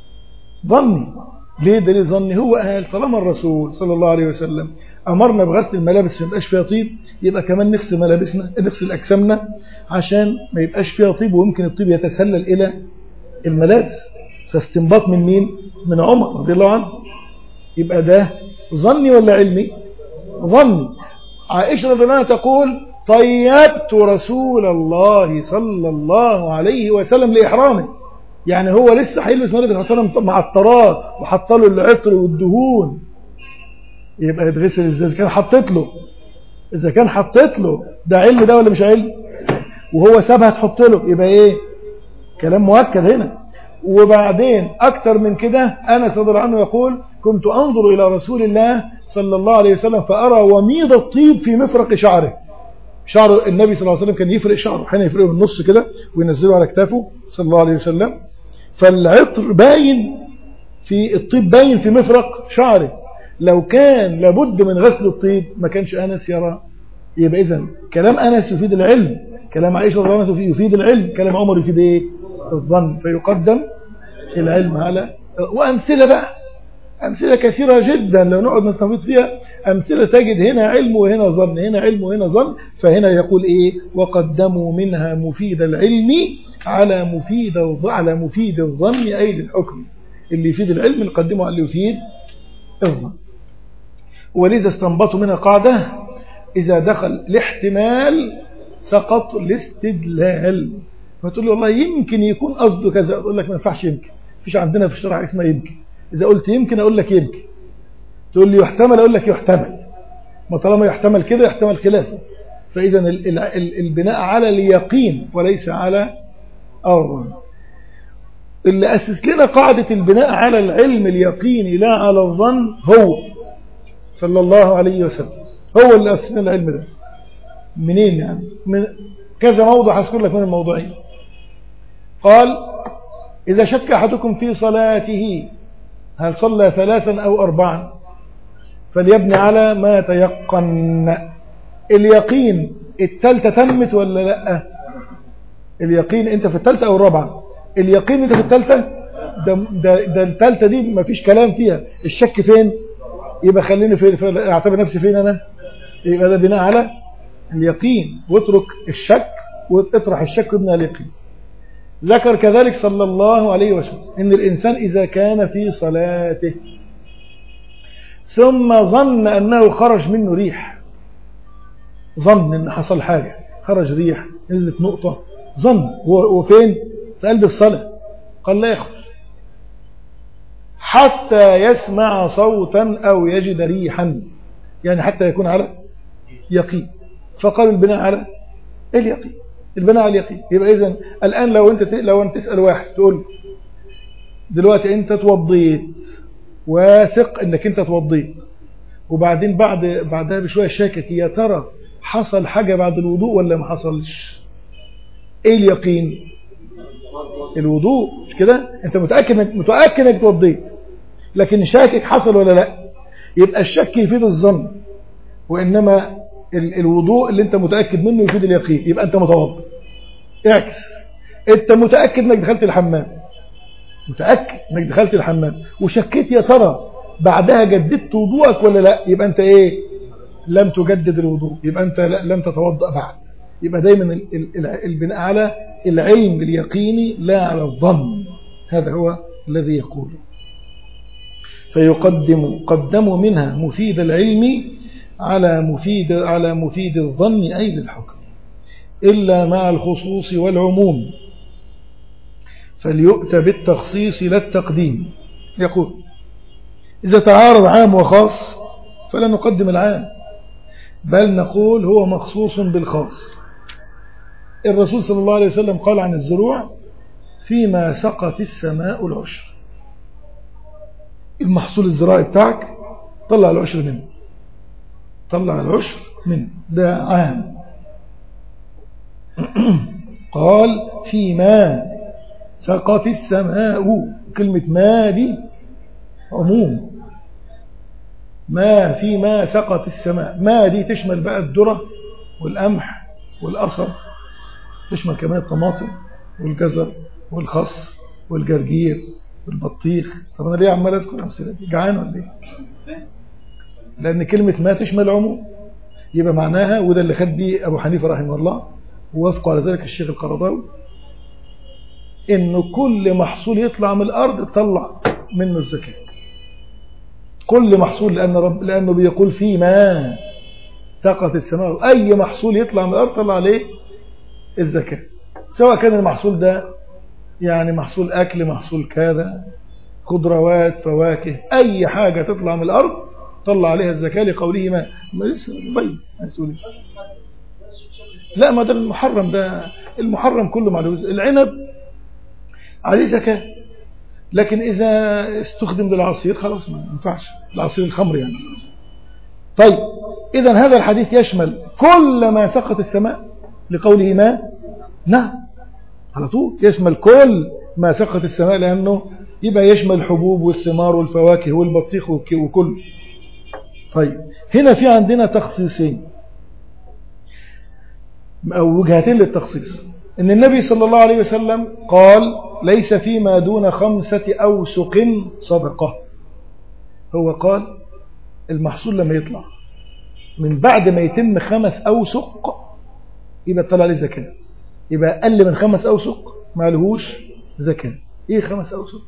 ظني ليه دليل ظني هو قال طالما الرسول صلى الله عليه وسلم امرنا بغسل الملابس عشان ما يبقاش فيها طيب يبقى كمان نغسل ملابسنا نغسل اجسامنا عشان ما يبقاش فيها طيب ويمكن الطيب يتسلل الى الملابس فاستنباط من مين من عمر رضي الله عنه يبقى ده ظني ولا علمي ظني عائشة رضي الله عنها تقول طيبت رسول الله صلى الله عليه وسلم لإحرامه يعني هو لسه هيلبس ملابس حطها مع الطرات وحط له العطر والدهون يبقى يتغسل ازاي اذا كان حطيت له اذا كان حطيت له ده علم ده ولا مش علم وهو سابها تحط له يبقى ايه كلام مؤكد هنا وبعدين اكتر من كده انس رضي الله عنه يقول كنت انظر الى رسول الله صلى الله عليه وسلم فارى وميض الطيب في مفرق شعره شعر النبي صلى الله عليه وسلم كان يفرق شعره حين يفرقه من النص كده وينزله على كتافه صلى الله عليه وسلم فالعطر باين في الطيب باين في مفرق شعره لو كان لابد من غسل الطيب ما كانش أنس يرى يبقى إذا كلام أنس يفيد العلم كلام عائشة رضي الله عنها يفيد العلم كلام عمر يفيد إيه الظن فيقدم العلم على وأمثلة بقى أمثلة كثيرة جدا لو نقعد نستفيد فيها أمثلة تجد هنا علم وهنا ظن هنا علم وهنا ظن فهنا يقول إيه وقدموا منها مفيد العلم على مفيد على مفيد الظن أي للحكم اللي يفيد العلم نقدمه على اللي يفيد الظن ولذا استنبطوا منها قاعدة إذا دخل الاحتمال سقط الاستدلال فتقول له والله يمكن يكون قصده كذا أقول لك ما ينفعش يمكن مفيش عندنا في الشرع اسمها يمكن إذا قلت يمكن أقول لك يمكن تقول لي يحتمل أقول لك يحتمل ما طالما يحتمل كده يحتمل خلافه فإذا البناء على اليقين وليس على الظن اللي أسس لنا قاعدة البناء على العلم اليقيني لا على الظن هو صلى الله عليه وسلم هو اللي أسس لنا العلم ده منين يعني من كذا موضع هذكر لك من الموضوعين قال إذا شك أحدكم في صلاته هل صلى ثلاثا أو أربعا فليبني على ما تيقن اليقين التالتة تمت ولا لا اليقين انت في التالتة او الرابعة اليقين انت في التالتة ده, ده, ده التالتة دي ما فيش كلام فيها الشك فين يبقى خليني فين اعتبر نفسي فين انا يبقى ده بناء على اليقين واترك الشك واطرح الشك وابنى اليقين ذكر كذلك صلى الله عليه وسلم ان الانسان اذا كان في صلاته ثم ظن انه خرج منه ريح ظن ان حصل حاجة خرج ريح نزلت نقطة ظن وفين في قلب الصلاة قال لا يخرج حتى يسمع صوتا أو يجد ريحا يعني حتى يكون على يقين فقال البناء على اليقين البناء على اليقين يبقى إذن الآن لو أنت لو أنت تسأل واحد تقول دلوقتي أنت توضيت واثق أنك أنت توضيت وبعدين بعد بعدها بشوية شاكك يا ترى حصل حاجة بعد الوضوء ولا ما حصلش ايه اليقين الوضوء مش كده انت متأكد انك متأكد انك توضيت لكن شاكك حصل ولا لا يبقى الشك يفيد الظن وانما ال الوضوء اللي انت متأكد منه يفيد اليقين يبقى انت متوضئ اعكس انت متأكد انك دخلت الحمام متأكد انك دخلت الحمام وشكيت يا ترى بعدها جددت وضوءك ولا لا يبقى انت ايه لم تجدد الوضوء يبقى أنت لم تتوضأ بعد يبقى دايما البناء على العلم اليقيني لا على الظن هذا هو الذي يقول فيقدم قدموا منها مفيد العلم على مفيد على مفيد الظن أي للحكم إلا مع الخصوص والعموم فليؤتى بالتخصيص لا التقديم يقول إذا تعارض عام وخاص فلا نقدم العام بل نقول هو مخصوص بالخاص الرسول صلى الله عليه وسلم قال عن الزروع فيما سقط السماء العشر المحصول الزراعي بتاعك طلع العشر منه طلع العشر منه ده عام قال فيما سقط السماء كلمة ما دي عموم ما في ما سقط السماء ما دي تشمل بقى الذرة والقمح والقصب تشمل كمان الطماطم والجزر والخس والجرجير والبطيخ طب انا ليه عمال اذكر امثله دي جعان ولا ايه لان كلمه ما تشمل عموم يبقى معناها وده اللي خد بيه ابو حنيفه رحمه الله ووافقوا على ذلك الشيخ القرضاوي انه كل محصول يطلع من الارض تطلع منه الزكاه كل محصول لان رب لانه بيقول في ما سقط السماء اي محصول يطلع من الارض طلع عليه الزكاه سواء كان المحصول ده يعني محصول اكل محصول كذا خضروات فواكه اي حاجه تطلع من الارض طلع عليها الزكاه لقوله ما ما لسه بين مسؤولين لا ما ده المحرم ده المحرم كله معلوم العنب عليه زكاة لكن إذا استخدم للعصير خلاص ما ينفعش العصير الخمر يعني طيب إذا هذا الحديث يشمل كل ما سقط السماء لقوله ما نعم على طول يشمل كل ما سقط السماء لأنه يبقى يشمل الحبوب والثمار والفواكه والبطيخ وكل طيب هنا في عندنا تخصيصين أو وجهتين للتخصيص إن النبي صلى الله عليه وسلم قال ليس فيما دون خمسة أوسق صدقة هو قال المحصول لما يطلع من بعد ما يتم خمس أوسق يبقى طلع عليه زكاة يبقى أقل من خمس أوسق ما لهوش زكاة إيه خمس أوسق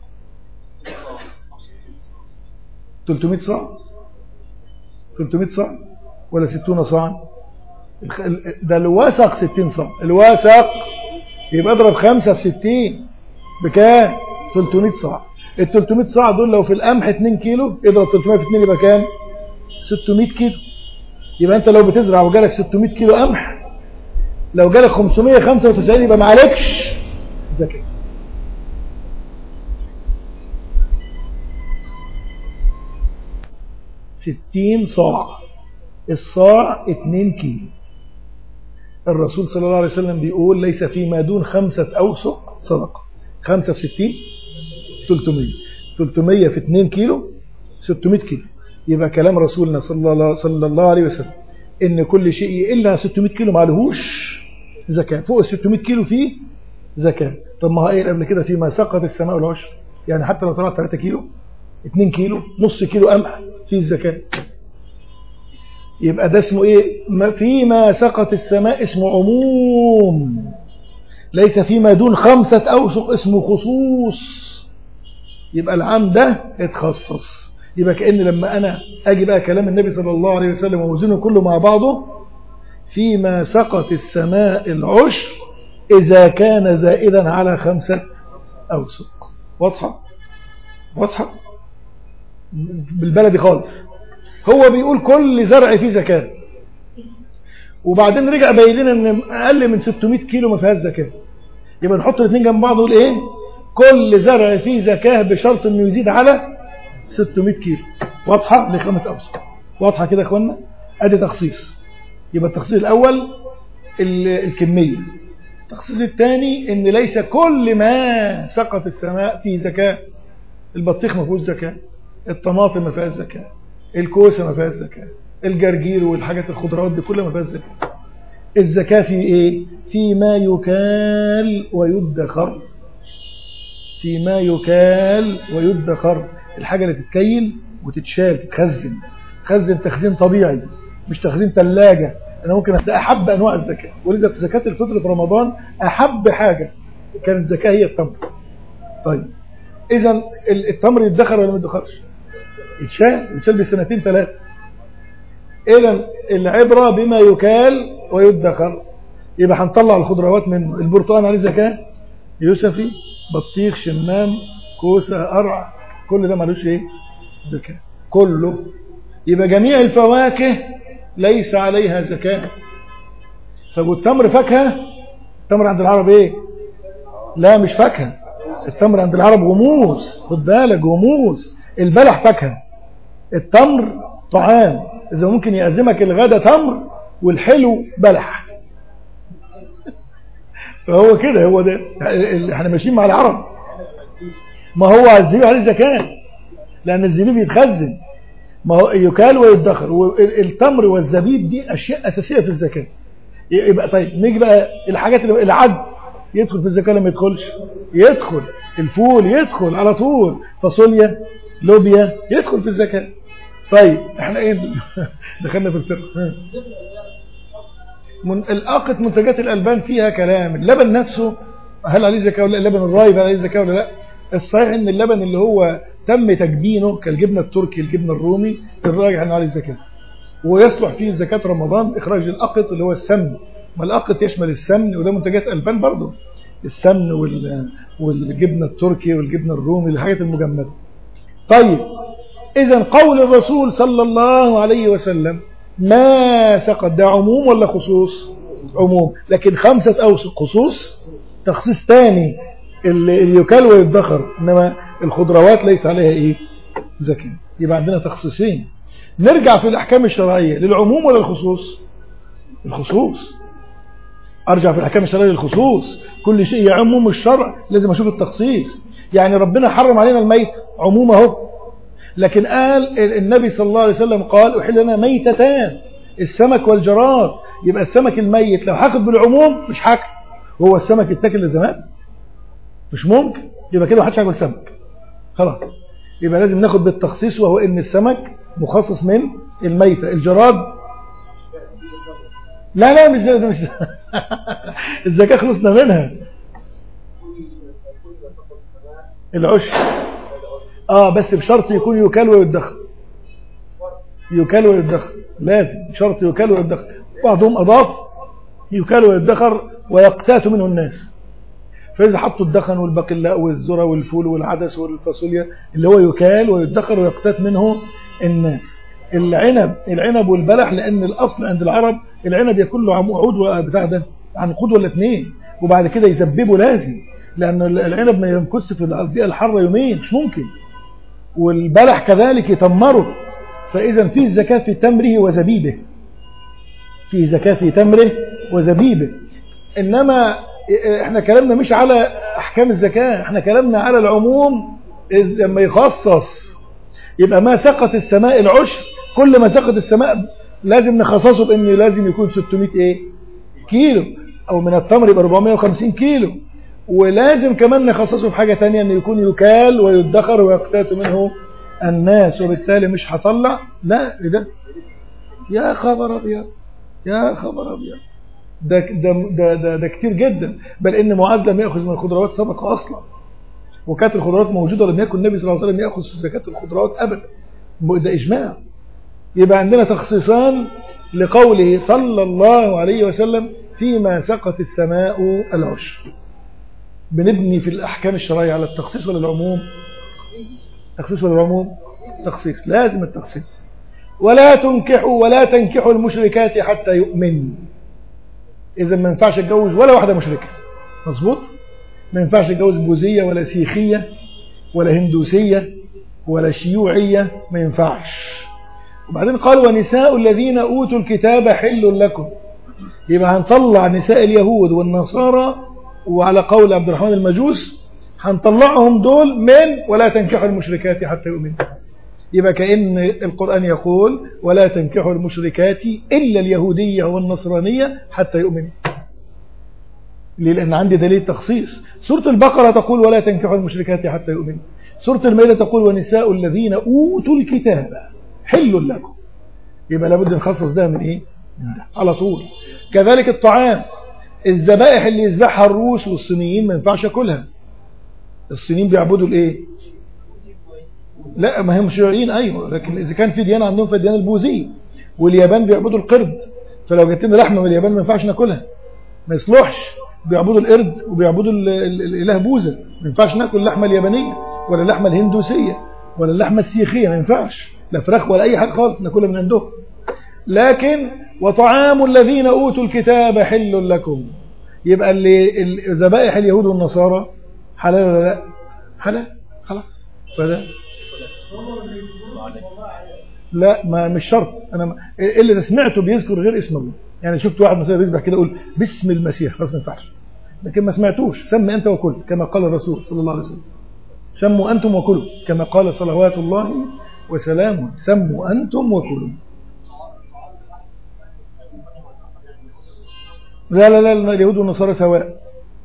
300 صاع 300 صاع ولا 60 صاع ده الوسق 60 صاع الوسق يبقى اضرب 5 في 60 بكام 300 صاع ال 300 صاع دول لو في القمح 2 كيلو اضرب 300 في 2 يبقى كام 600 كيلو يبقى انت لو بتزرع وجالك 600 كيلو قمح لو جالك 595 يبقى ما عليكش زكاه ستين صاع الصاع اتنين كيلو الرسول صلى الله عليه وسلم بيقول ليس فيما دون خمسة أوسق صدقة خمسة في ستين تلتمية تلتمية في اتنين كيلو ستمائة كيلو يبقى كلام رسولنا صلى الله, صلى الله عليه وسلم إن كل شيء إلا 600 كيلو معلهوش زكاة فوق ال 600 كيلو فيه زكاة طب ما قايل قبل كده فيما سقط السماء والعشر يعني حتى لو طلعت 3 كيلو 2 كيلو نص كيلو قمح فيه الزكاة يبقى ده اسمه ايه فيما سقط السماء اسمه عموم ليس فيما دون خمسة أوسق اسمه خصوص يبقى العام ده اتخصص يبقى كأن لما أنا أجي بقى كلام النبي صلى الله عليه وسلم ووزنه كله مع بعضه فيما سقط السماء العشر إذا كان زائدا على خمسة أوسق واضحة واضحة بالبلدي خالص هو بيقول كل زرع فيه زكاة وبعدين رجع باين لنا ان اقل من 600 كيلو ما فيهاش زكاه يبقى نحط الاثنين جنب بعض ونقول ايه كل زرع فيه زكاه بشرط انه يزيد على 600 كيلو واضحه لخمس اوسق واضحه كده يا اخوانا ادي تخصيص يبقى التخصيص الاول الكميه التخصيص الثاني ان ليس كل ما سقط السماء فيه زكاه البطيخ ما فيهوش زكاه الطماطم ما فيهاش زكاه الكوسه ما فيهاش زكاه الجرجير والحاجات الخضروات دي كلها ما فيهاش زكاه الزكاه في ايه في ما يكال ويدخر في ما يكال ويدخر الحاجه اللي تتكيل وتتشال تتخزن تخزن تخزين طبيعي مش تخزين ثلاجه انا ممكن هتلاقي احب انواع الزكاه ولذا في زكاه الفطر في رمضان احب حاجه كانت زكاه هي التمر طيب اذا التمر يدخر ولا ما يدخرش يتشال يتشال بسنتين ثلاثه اذا العبره بما يكال ويدخر يبقى هنطلع الخضروات من البرتقال عليه زكاه يوسفي بطيخ شمام كوسه قرع كل ده ملوش ايه زكاه كله يبقى جميع الفواكه ليس عليها زكاه طب والتمر فاكهه التمر عند العرب ايه لا مش فاكهه التمر عند العرب غموس خد بالك غموس البلح فاكهه التمر طعام اذا ممكن يعزمك الغدا تمر والحلو بلح فهو كده هو ده احنا ماشيين مع العرب ما هو الزبيب عليه زكاة لأن الزبيب يتخزن ما هو يكال ويدخر والتمر والزبيب دي أشياء أساسية في الزكاة يبقى طيب نيجي بقى الحاجات اللي العد يدخل في الزكاة لما يدخلش يدخل الفول يدخل على طول فاصوليا لوبيا يدخل في الزكاة طيب احنا ايه دخلنا في الفقه من الأقط منتجات الألبان فيها كلام اللبن نفسه هل عليه زكاة ولا اللبن الرايب هل عليه زكاة ولا لا الصحيح ان اللبن اللي هو تم تجبينه كالجبنة التركي الجبنة الرومي الراجح انه عليه زكاة ويصلح فيه زكاة رمضان إخراج الأقط اللي هو السمن ما الأقط يشمل السمن وده منتجات ألبان برضه السمن والجبنة التركي والجبنة الرومي الحاجات المجمدة طيب إذا قول الرسول صلى الله عليه وسلم ما سقط ده عموم ولا خصوص عموم لكن خمسة أوسق خصوص تخصيص تاني اللي يكال ويدخر إنما الخضروات ليس عليها إيه زكاة يبقى عندنا تخصيصين نرجع في الأحكام الشرعية للعموم ولا الخصوص الخصوص أرجع في الأحكام الشرعية للخصوص كل شيء يعمم الشرع لازم أشوف التخصيص يعني ربنا حرم علينا الميت عموم اهو لكن قال النبي صلى الله عليه وسلم قال أحل لنا ميتتان السمك والجراد يبقى السمك الميت لو حكت بالعموم مش حكت وهو السمك يتاكل لزمان مش ممكن يبقى كده محدش هياكل سمك خلاص يبقى لازم ناخد بالتخصيص وهو ان السمك مخصص من الميتة الجراد لا لا مش مش الزكاة خلصنا منها العشر اه بس بشرط يكون يكال ويدخر يكال ويدخر لازم بشرط يكال ويدخر بعضهم اضاف يكال ويدخر ويقتات منه الناس فإذا حطوا الدخن والبقلاء والذرة والفول والعدس والفاصوليا اللي هو يكال ويدخر ويقتات منه الناس العنب العنب والبلح لأن الأصل عند العرب العنب يكون له عود وبتاع ده عنقود ولا اثنين وبعد كده يزببه لازم لأن العنب ما يمكث في البيئة الحارة يومين مش ممكن والبلح كذلك يتمره فإذا فيه زكاة في تمره وزبيبه فيه زكاة في تمره وزبيبه إنما احنا كلامنا مش على أحكام الزكاة احنا كلامنا على العموم لما يخصص يبقى ما سقط السماء العشر كل ما سقط السماء لازم نخصصه بأن لازم يكون 600 ايه كيلو أو من التمر يبقى 450 كيلو ولازم كمان نخصصه بحاجة تانية أن يكون يكال ويدخر ويقتات منه الناس وبالتالي مش هطلع لا ده يا خبر أبيض يا خبر أبيض ده, ده, ده, ده, ده كتير جدا بل إن معاذ لم يأخذ من الخضروات سبقة أصلا وكانت الخضروات موجودة لم يكن النبي صلى الله عليه وسلم يأخذ في زكاة الخضروات أبدا ده إجماع يبقى عندنا تخصيصان لقوله صلى الله عليه وسلم فيما سقط السماء العشر بنبني في الأحكام الشرعية على التخصيص ولا العموم تخصيص ولا العموم تخصيص لازم التخصيص ولا تنكحوا ولا تنكحوا المشركات حتى يؤمن إذا ما ينفعش اتجوز ولا واحدة مشركة مظبوط ما ينفعش اتجوز بوذية ولا سيخية ولا هندوسية ولا شيوعية ما ينفعش وبعدين قال ونساء الذين أوتوا الكتاب حل لكم يبقى هنطلع نساء اليهود والنصارى وعلى قول عبد الرحمن المجوس هنطلعهم دول من ولا تنكحوا المشركات حتى يؤمنوا يبقى كأن القرآن يقول ولا تنكحوا المشركات إلا اليهودية والنصرانية حتى يؤمنوا ليه؟ لأن عندي دليل تخصيص سورة البقرة تقول ولا تنكحوا المشركات حتى يؤمنوا سورة المائدة تقول ونساء الذين أوتوا الكتاب حل لكم يبقى لابد نخصص ده من إيه على طول كذلك الطعام الذبائح اللي يذبحها الروس والصينيين ما ينفعش اكلها الصينيين بيعبدوا الايه لا ما هم شيوعيين ايوه لكن اذا كان في ديانه عندهم في الديانه البوذيه واليابان بيعبدوا القرد فلو جبت لنا لحمه من اليابان ما ينفعش ناكلها ما يصلحش بيعبدوا القرد وبيعبدوا الاله بوذا ما ينفعش ناكل اللحمه اليابانيه ولا اللحمه الهندوسيه ولا اللحمه السيخيه ما ينفعش لا فراخ ولا اي حاجه خالص ناكلها من عندهم لكن وطعام الذين أوتوا الكتاب حل لكم يبقى اللي ذبائح اليهود والنصارى حلال ولا لا حلال خلاص فده لا ما مش شرط انا اللي سمعته بيذكر غير اسم الله يعني شفت واحد مثلا بيذبح كده يقول باسم المسيح خلاص ما ينفعش لكن ما سمعتوش سم أنت وكل كما قال الرسول صلى الله عليه وسلم سموا أنتم وكلوا كما قال صلوات الله وسلامه سموا أنتم وكلوا لا لا لا اليهود والنصارى سواء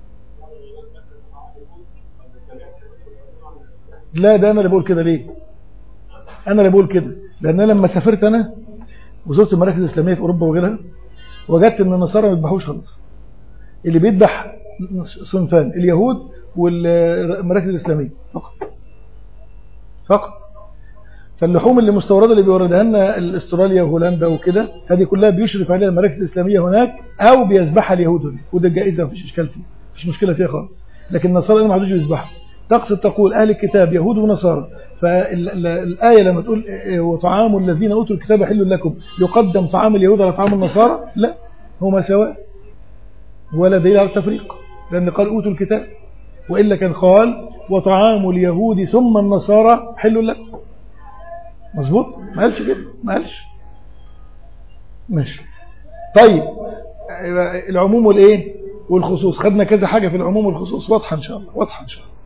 لا ده أنا اللي بقول كده ليه أنا اللي بقول كده لأن أنا لما سافرت أنا وزرت المراكز الإسلامية في أوروبا وغيرها وجدت أن النصارى ما بيذبحوش خالص اللي بيذبح صنفان اليهود والمراكز الإسلامية فقط فقط فاللحوم اللي مستوردة اللي بيوردها لنا استراليا وهولندا وكده هذه كلها بيشرف عليها المراكز الإسلامية هناك أو بيذبحها اليهود هناك وده جائزة مفيش إشكال فيه مفيش مشكلة فيها خالص لكن النصارى ما عادوش بيذبحوا تقصد تقول أهل الكتاب يهود ونصارى فالآية لما تقول وطعام الذين أوتوا الكتاب حل لكم يقدم طعام اليهود على طعام النصارى لا هما سواء ولا دليل على التفريق لأن قال أوتوا الكتاب وإلا كان قال وطعام اليهود ثم النصارى حل لكم مظبوط ما قالش كده ما قالش ماشي طيب العموم والايه والخصوص خدنا كذا حاجة في العموم والخصوص واضحة إن شاء الله واضحة إن شاء الله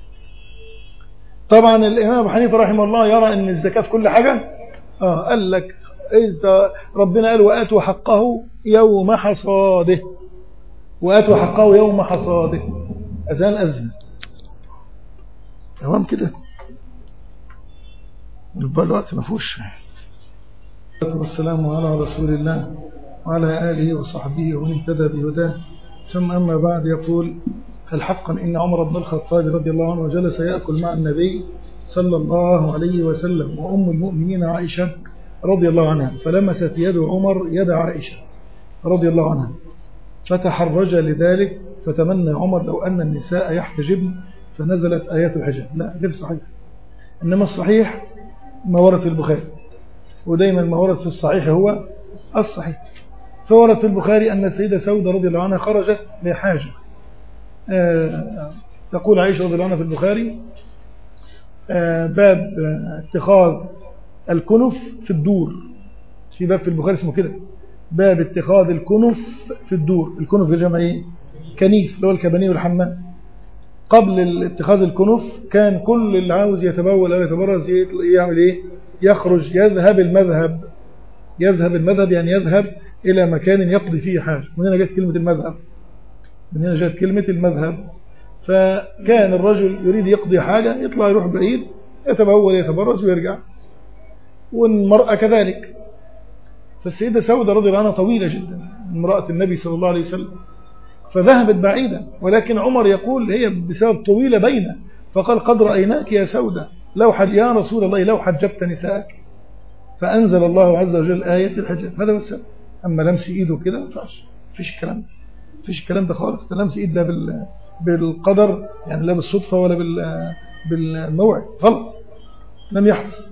طبعا الإمام أبو حنيفة رحمه الله يرى أن الزكاة في كل حاجة آه قال لك إذا ربنا قال وآتوا حقه يوم حصاده وآتوا حقه يوم حصاده أذان أذن تمام كده يبقى الوقت ما فيهوش والسلام على رسول الله وعلى آله وصحبه ومن اهتدى بهداه ثم أما بعد يقول هل حقا إن عمر بن الخطاب رضي الله عنه جلس يأكل مع النبي صلى الله عليه وسلم وأم المؤمنين عائشة رضي الله عنها فلمست يد عمر يد عائشة رضي الله عنها فتحرج لذلك فتمنى عمر لو أن النساء يحتجبن فنزلت آيات الحجاب لا غير صحيح إنما الصحيح ما ورد في البخاري ودايما ما ورد في الصحيح هو الصحيح فورد في البخاري أن السيدة سودة رضي الله عنها خرجت لحاجة آه تقول عائشة رضي الله عنها في البخاري آه باب اتخاذ الكنف في الدور في باب في البخاري اسمه كده باب اتخاذ الكنف في الدور الكنف الجمع ايه كنيف اللي هو الكبني والحمام قبل اتخاذ الكنف كان كل اللي عاوز يتبول او يتبرز يعمل ايه يخرج يذهب المذهب يذهب المذهب يعني يذهب الى مكان يقضي فيه حاجه من هنا جت كلمه المذهب من هنا جت كلمه المذهب فكان الرجل يريد يقضي حاجه يطلع يروح بعيد يتبول يتبرز ويرجع والمرأة كذلك فالسيدة سودة رضي الله عنها طويلة جدا امرأة النبي صلى الله عليه وسلم فذهبت بعيدا ولكن عمر يقول هي بسبب طويلة بينه فقال قد رأيناك يا سودة لو حج يا رسول الله لو حجبت نساءك فأنزل الله عز وجل آية الحجاب هذا هو السبب أما لمس إيده كده ما ينفعش فيش الكلام ده فيش الكلام ده خالص ده لمس إيد لا بال بالقدر يعني لا بالصدفة ولا بال بالموعد غلط لم يحدث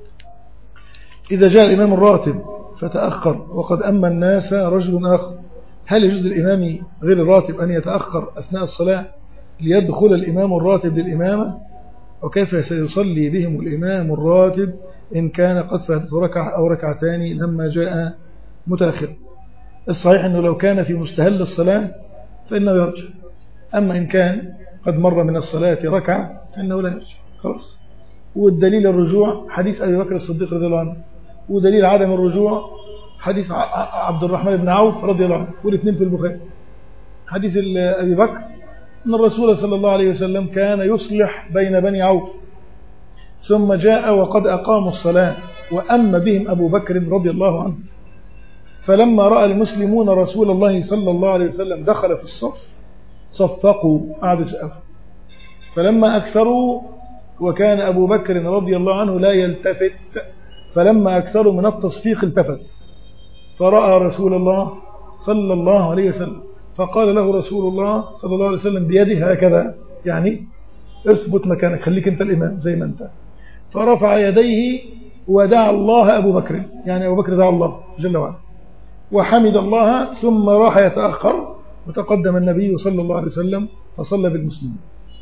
إذا جاء الإمام الراتب فتأخر وقد أما الناس رجل آخر هل يجوز للإمام غير الراتب أن يتأخر أثناء الصلاة ليدخل الإمام الراتب للإمامة وكيف سيصلي بهم الإمام الراتب إن كان قد فاتت ركعة أو ركعتان لما جاء متأخر الصحيح أنه لو كان في مستهل الصلاة فإنه يرجع أما إن كان قد مر من الصلاة ركعة فإنه لا يرجع خلاص والدليل الرجوع حديث أبي بكر الصديق رضي الله عنه ودليل عدم الرجوع حديث عبد الرحمن بن عوف رضي الله عنه والاثنين في البخاري حديث أبي بكر أن الرسول صلى الله عليه وسلم كان يصلح بين بني عوف ثم جاء وقد أقاموا الصلاة وأما بهم أبو بكر رضي الله عنه فلما رأى المسلمون رسول الله صلى الله عليه وسلم دخل في الصف صفقوا قعدوا سأفوا فلما أكثروا وكان أبو بكر رضي الله عنه لا يلتفت فلما أكثروا من التصفيق التفت فرأى رسول الله صلى الله عليه وسلم فقال له رسول الله صلى الله عليه وسلم بيده هكذا يعني اثبت مكانك خليك انت الإمام زي ما انت فرفع يديه ودعا الله أبو بكر يعني أبو بكر دعا الله جل وعلا وحمد الله ثم راح يتأخر وتقدم النبي صلى الله عليه وسلم فصلى بالمسلمين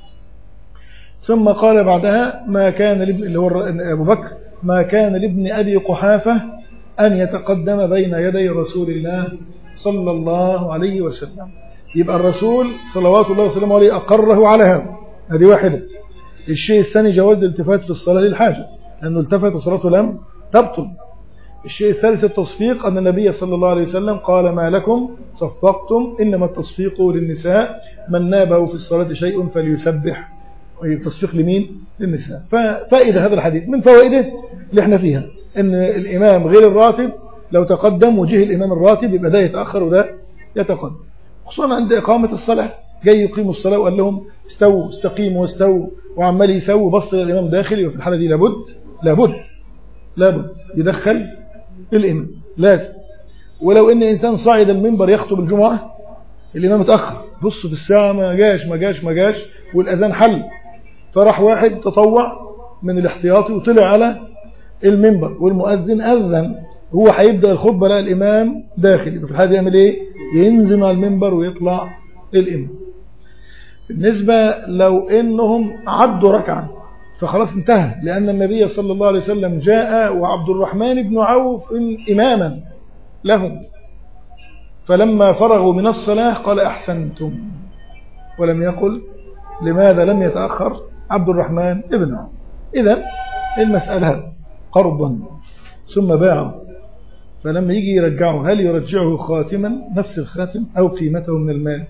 ثم قال بعدها ما كان اللي هو أبو بكر ما كان لابن أبي قحافة أن يتقدم بين يدي رسول الله صلى الله عليه وسلم يبقى الرسول صلوات الله وسلامه عليه أقره على هذا هذه واحدة الشيء الثاني جواز الالتفات في الصلاة للحاجة لأنه التفت وصلاته لم تبطل الشيء الثالث التصفيق أن النبي صلى الله عليه وسلم قال ما لكم صفقتم إنما التصفيق للنساء من نابه في الصلاة شيء فليسبح التصفيق لمين للنساء ففائدة هذا الحديث من فوائده اللي احنا فيها ان الإمام غير الراتب لو تقدم وجه الإمام الراتب يبقى ده يتأخر وده يتقدم خصوصا عند إقامة الصلاة جاي يقيموا الصلاة وقال لهم استووا استقيموا واستووا وعمال يسووا بص للإمام داخل وفي الحالة دي لابد لابد لابد يدخل الإمام لازم ولو إن إنسان صعد المنبر يخطب الجمعة الإمام اتأخر بص في الساعة ما جاش ما جاش ما جاش والأذان حل فراح واحد تطوع من الاحتياطي وطلع على المنبر والمؤذن أذن هو هيبدأ الخطبة لا الإمام داخل في الحالة يعمل إيه ينزل على المنبر ويطلع الإمام بالنسبة لو إنهم عدوا ركعة فخلاص انتهى لأن النبي صلى الله عليه وسلم جاء وعبد الرحمن بن عوف إماما لهم فلما فرغوا من الصلاة قال أحسنتم ولم يقل لماذا لم يتأخر عبد الرحمن ابن عوف إذا المسألة قرضا ثم باعه فلما يجي يرجعه هل يرجعه خاتما نفس الخاتم أو قيمته من المال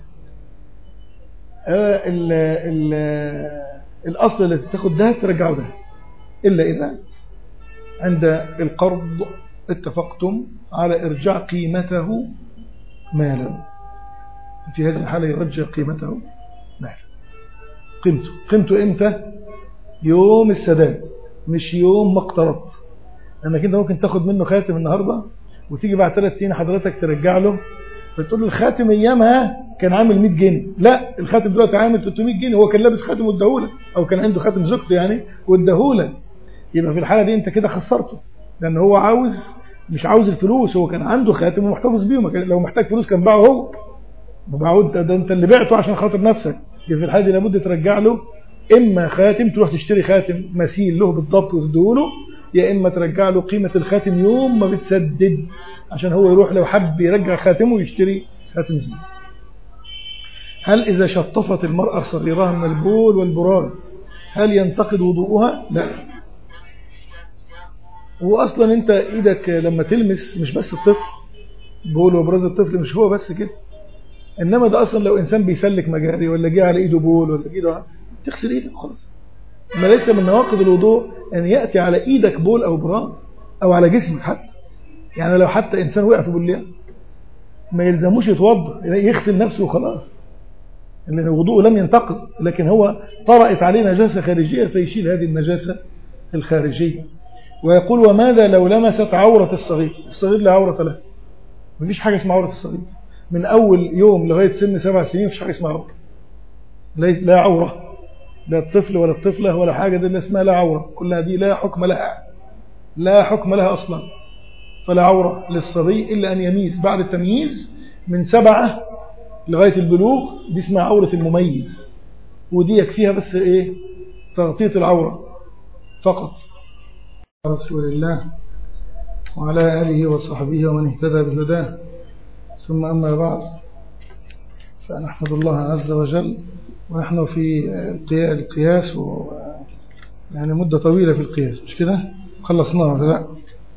آه، ال ال الأصل التي تاخد ده ترجعه ده إلا إذا عند القرض اتفقتم على إرجاع قيمته مالا في هذه الحالة يرجع قيمته مالا قيمته قيمته إمتى يوم السداد مش يوم ما اقترضت لأنك أنت ممكن تاخد منه خاتم النهاردة وتيجي بعد ثلاث سنين حضرتك ترجع له فتقول له الخاتم ايامها كان عامل 100 جنيه لا الخاتم دلوقتي عامل 300 جنيه هو كان لابس خاتم واداهولك او كان عنده خاتم زوجته يعني واداهولك يبقى في الحاله دي انت كده خسرته لان هو عاوز مش عاوز الفلوس هو كان عنده خاتم ومحتفظ بيهم لو محتاج فلوس كان باعه هو باعه انت ده انت اللي بعته عشان خاطر نفسك يبقى في الحاله دي لابد ترجع له اما خاتم تروح تشتري خاتم مثيل له بالضبط وتديهوله يا إما ترجع له قيمة الخاتم يوم ما بتسدد عشان هو يروح لو حب يرجع خاتمه ويشتري خاتم زين هل إذا شطفت المرأة صغيرها من البول والبراز هل ينتقد وضوءها لا وأصلا أنت إيدك لما تلمس مش بس الطفل بول وبراز الطفل مش هو بس كده إنما ده أصلا لو إنسان بيسلك مجاري ولا جه على إيده بول ولا كده تغسل إيدك خلاص ما ليس من نواقض الوضوء أن يأتي على إيدك بول أو براز أو على جسمك حتى يعني لو حتى إنسان وقع في بوليه ما يلزموش يتوضا يغسل نفسه وخلاص لأن الوضوء لم ينتقض لكن هو طرأت عليه نجاسة خارجية فيشيل هذه النجاسة الخارجية ويقول وماذا لو لمست عورة الصغير الصغير لا عورة له مفيش حاجة اسمها عورة الصغير من أول يوم لغاية سن سبع سنين مفيش حاجة اسمها عورة لا عورة لا الطفل ولا الطفلة ولا حاجة دي اللي اسمها لا عورة كلها دي لا حكم لها لا حكم لها أصلا فلا عورة للصبي إلا أن يميز بعد التمييز من سبعة لغاية البلوغ دي اسمها عورة المميز ودي يكفيها بس إيه تغطية العورة فقط رسول الله وعلى آله وصحبه ومن اهتدى بهداه ثم أما بعد فنحمد الله عز وجل ونحن في القياس و يعني مدة طويلة في القياس مش كده خلصناه ولا لا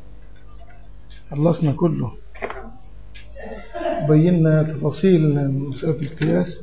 خلصنا كله بينا تفاصيل مسألة القياس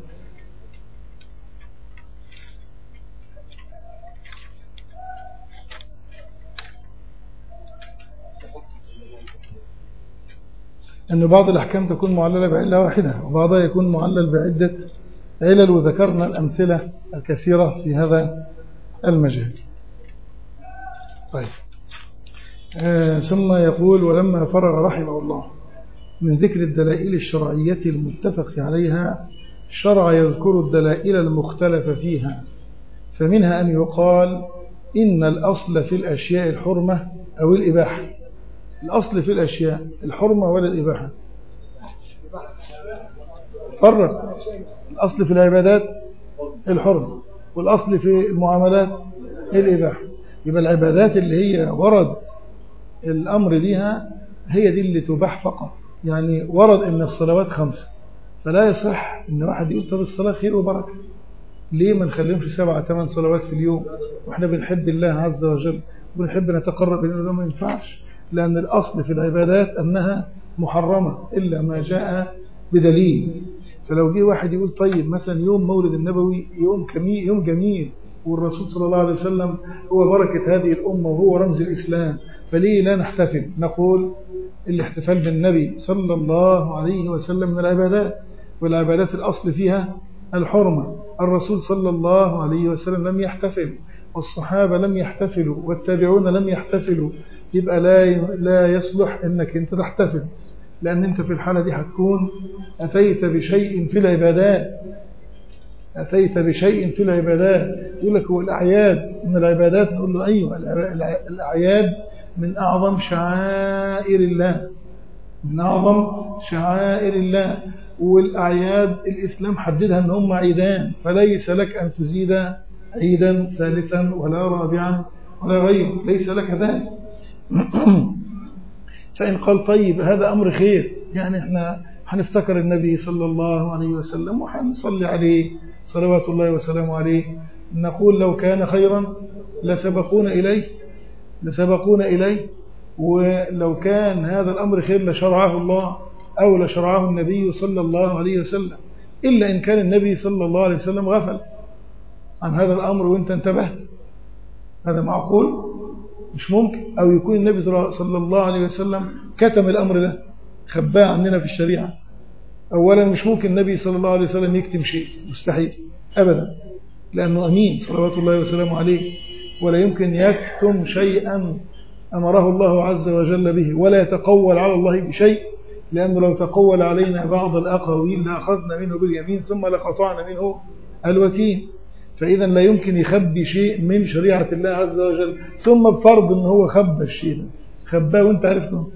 أن بعض الأحكام تكون معللة بعلة واحدة وبعضها يكون معلل بعدة علل وذكرنا الأمثلة الكثيرة في هذا المجال طيب آه ثم يقول ولما فرغ رحمه الله من ذكر الدلائل الشرعية المتفق عليها شرع يذكر الدلائل المختلف فيها فمنها أن يقال إن الأصل في الأشياء الحرمة أو الإباحة الأصل في الأشياء الحرمة ولا الإباحة فرق الأصل في العبادات الحرمة والأصل في المعاملات الإباحة يبقى العبادات اللي هي ورد الأمر بها هي دي اللي تباح فقط يعني ورد أن الصلوات خمسة فلا يصح ان واحد يقول طب الصلاة خير وبركة ليه ما نخليهمش سبعة ثمان صلوات في اليوم واحنا بنحب الله عز وجل وبنحب نتقرب إلى ما ينفعش لأن الأصل في العبادات أنها محرمة إلا ما جاء بدليل فلو جه واحد يقول طيب مثلا يوم مولد النبوي يوم جميل يوم جميل والرسول صلى الله عليه وسلم هو بركة هذه الأمة وهو رمز الإسلام فليه لا نحتفل نقول الاحتفال بالنبي صلى الله عليه وسلم من العبادات والعبادات الأصل فيها الحرمة الرسول صلى الله عليه وسلم لم يحتفل والصحابة لم يحتفلوا والتابعون لم يحتفلوا يبقى لا لا يصلح انك انت تحتفل لان انت في الحالة دي هتكون اتيت بشيء في العبادات اتيت بشيء في العبادات يقول لك هو الاعياد من العبادات نقول له ايوه الاعياد من اعظم شعائر الله من اعظم شعائر الله والاعياد الاسلام حددها ان هم عيدان فليس لك ان تزيد عيدا ثالثا ولا رابعا ولا غيره ليس لك ذلك فإن قال طيب هذا أمر خير يعني احنا هنفتكر النبي صلى الله عليه وسلم وحنصلي عليه صلوات الله وسلامه عليه نقول لو كان خيرا لسبقون إليه لسبقون إليه ولو كان هذا الأمر خير لشرعه الله أو لشرعه النبي صلى الله عليه وسلم إلا إن كان النبي صلى الله عليه وسلم غفل عن هذا الأمر وانت انتبهت هذا معقول مش ممكن أو يكون النبي صلى الله عليه وسلم كتم الأمر ده خباه عننا في الشريعة أولا مش ممكن النبي صلى الله عليه وسلم يكتم شيء مستحيل أبدا لأنه أمين صلوات الله وسلامه عليه ولا يمكن يكتم شيئا أمره الله عز وجل به ولا يتقول على الله بشيء لأنه لو تقول علينا بعض الأقاويل لأخذنا منه باليمين ثم لقطعنا منه الوتين فإذا لا يمكن يخبي شيء من شريعة الله عز وجل ثم بفرض ان هو خبى الشيء ده خباه وانت عرفته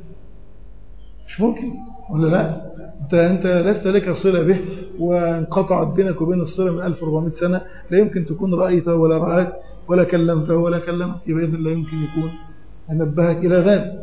مش ممكن ولا لا انت, انت لست لك صلة به وانقطعت بينك وبين الصلة من 1400 سنة لا يمكن تكون رأيته ولا رأيت ولا كلمته ولا كلمت يبقى إذن لا يمكن يكون أنبهك إلى ذلك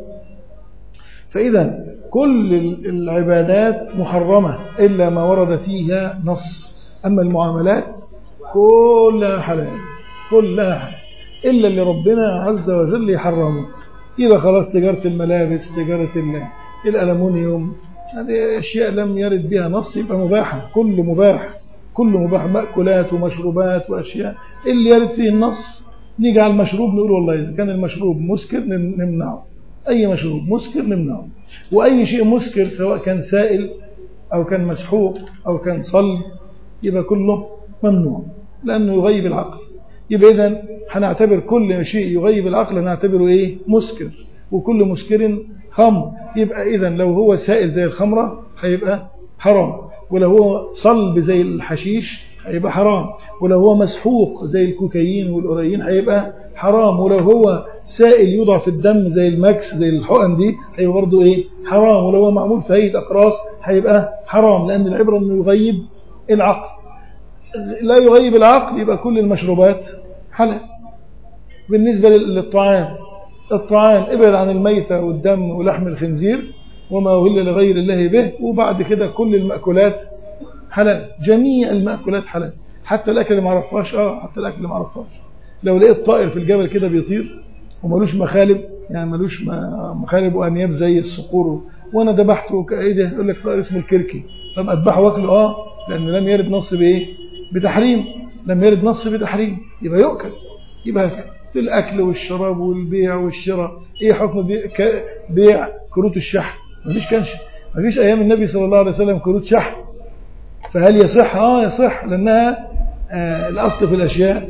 فإذا كل العبادات محرمة إلا ما ورد فيها نص أما المعاملات كلها حلال كلها حلال إلا اللي ربنا عز وجل يحرمه يبقى خلاص تجارة الملابس تجارة الألمونيوم هذه أشياء لم يرد بها نص يبقى مباحة كل مباح كل مباح مأكولات ومشروبات وأشياء اللي يرد فيه النص نيجي على المشروب نقول والله إذا كان المشروب مسكر نمنعه أي مشروب مسكر نمنعه وأي شيء مسكر سواء كان سائل أو كان مسحوق أو كان صلب يبقى كله ممنوع لأنه يغيب العقل يبقى إذا هنعتبر كل شيء يغيب العقل نعتبره إيه مسكر وكل مسكر خمر يبقى إذا لو هو سائل زي الخمرة هيبقى حرام ولو هو صلب زي الحشيش هيبقى حرام ولو هو مسحوق زي الكوكايين والأوريين هيبقى حرام ولو هو سائل يوضع في الدم زي الماكس زي الحقن دي هيبقى برضه ايه حرام ولو هو معمول في هيئه اقراص هيبقى حرام لان العبره انه يغيب العقل لا يغيب العقل يبقى كل المشروبات حلال بالنسبة للطعام الطعام ابعد عن الميتة والدم ولحم الخنزير وما أهل لغير الله به وبعد كده كل المأكولات حلال جميع المأكولات حلال حتى الأكل اللي ما عرفهاش اه حتى الأكل اللي ما عرفهاش لو لقيت طائر في الجبل كده بيطير وملوش مخالب يعني ملوش مخالب وأنياب زي الصقور وانا ذبحته ايه ده يقول لك طائر اسمه الكركي طب اذبحه واكله اه لان لم يرد نص بايه بتحريم لم يرد نص بتحريم يبقى يؤكل يبقى في الأكل والشراب والبيع والشراء إيه حكم بيع, بيع كروت الشحن مفيش كانش مفيش أيام النبي صلى الله عليه وسلم كروت شحن فهل يصح آه يصح لأنها آه الأصل في الأشياء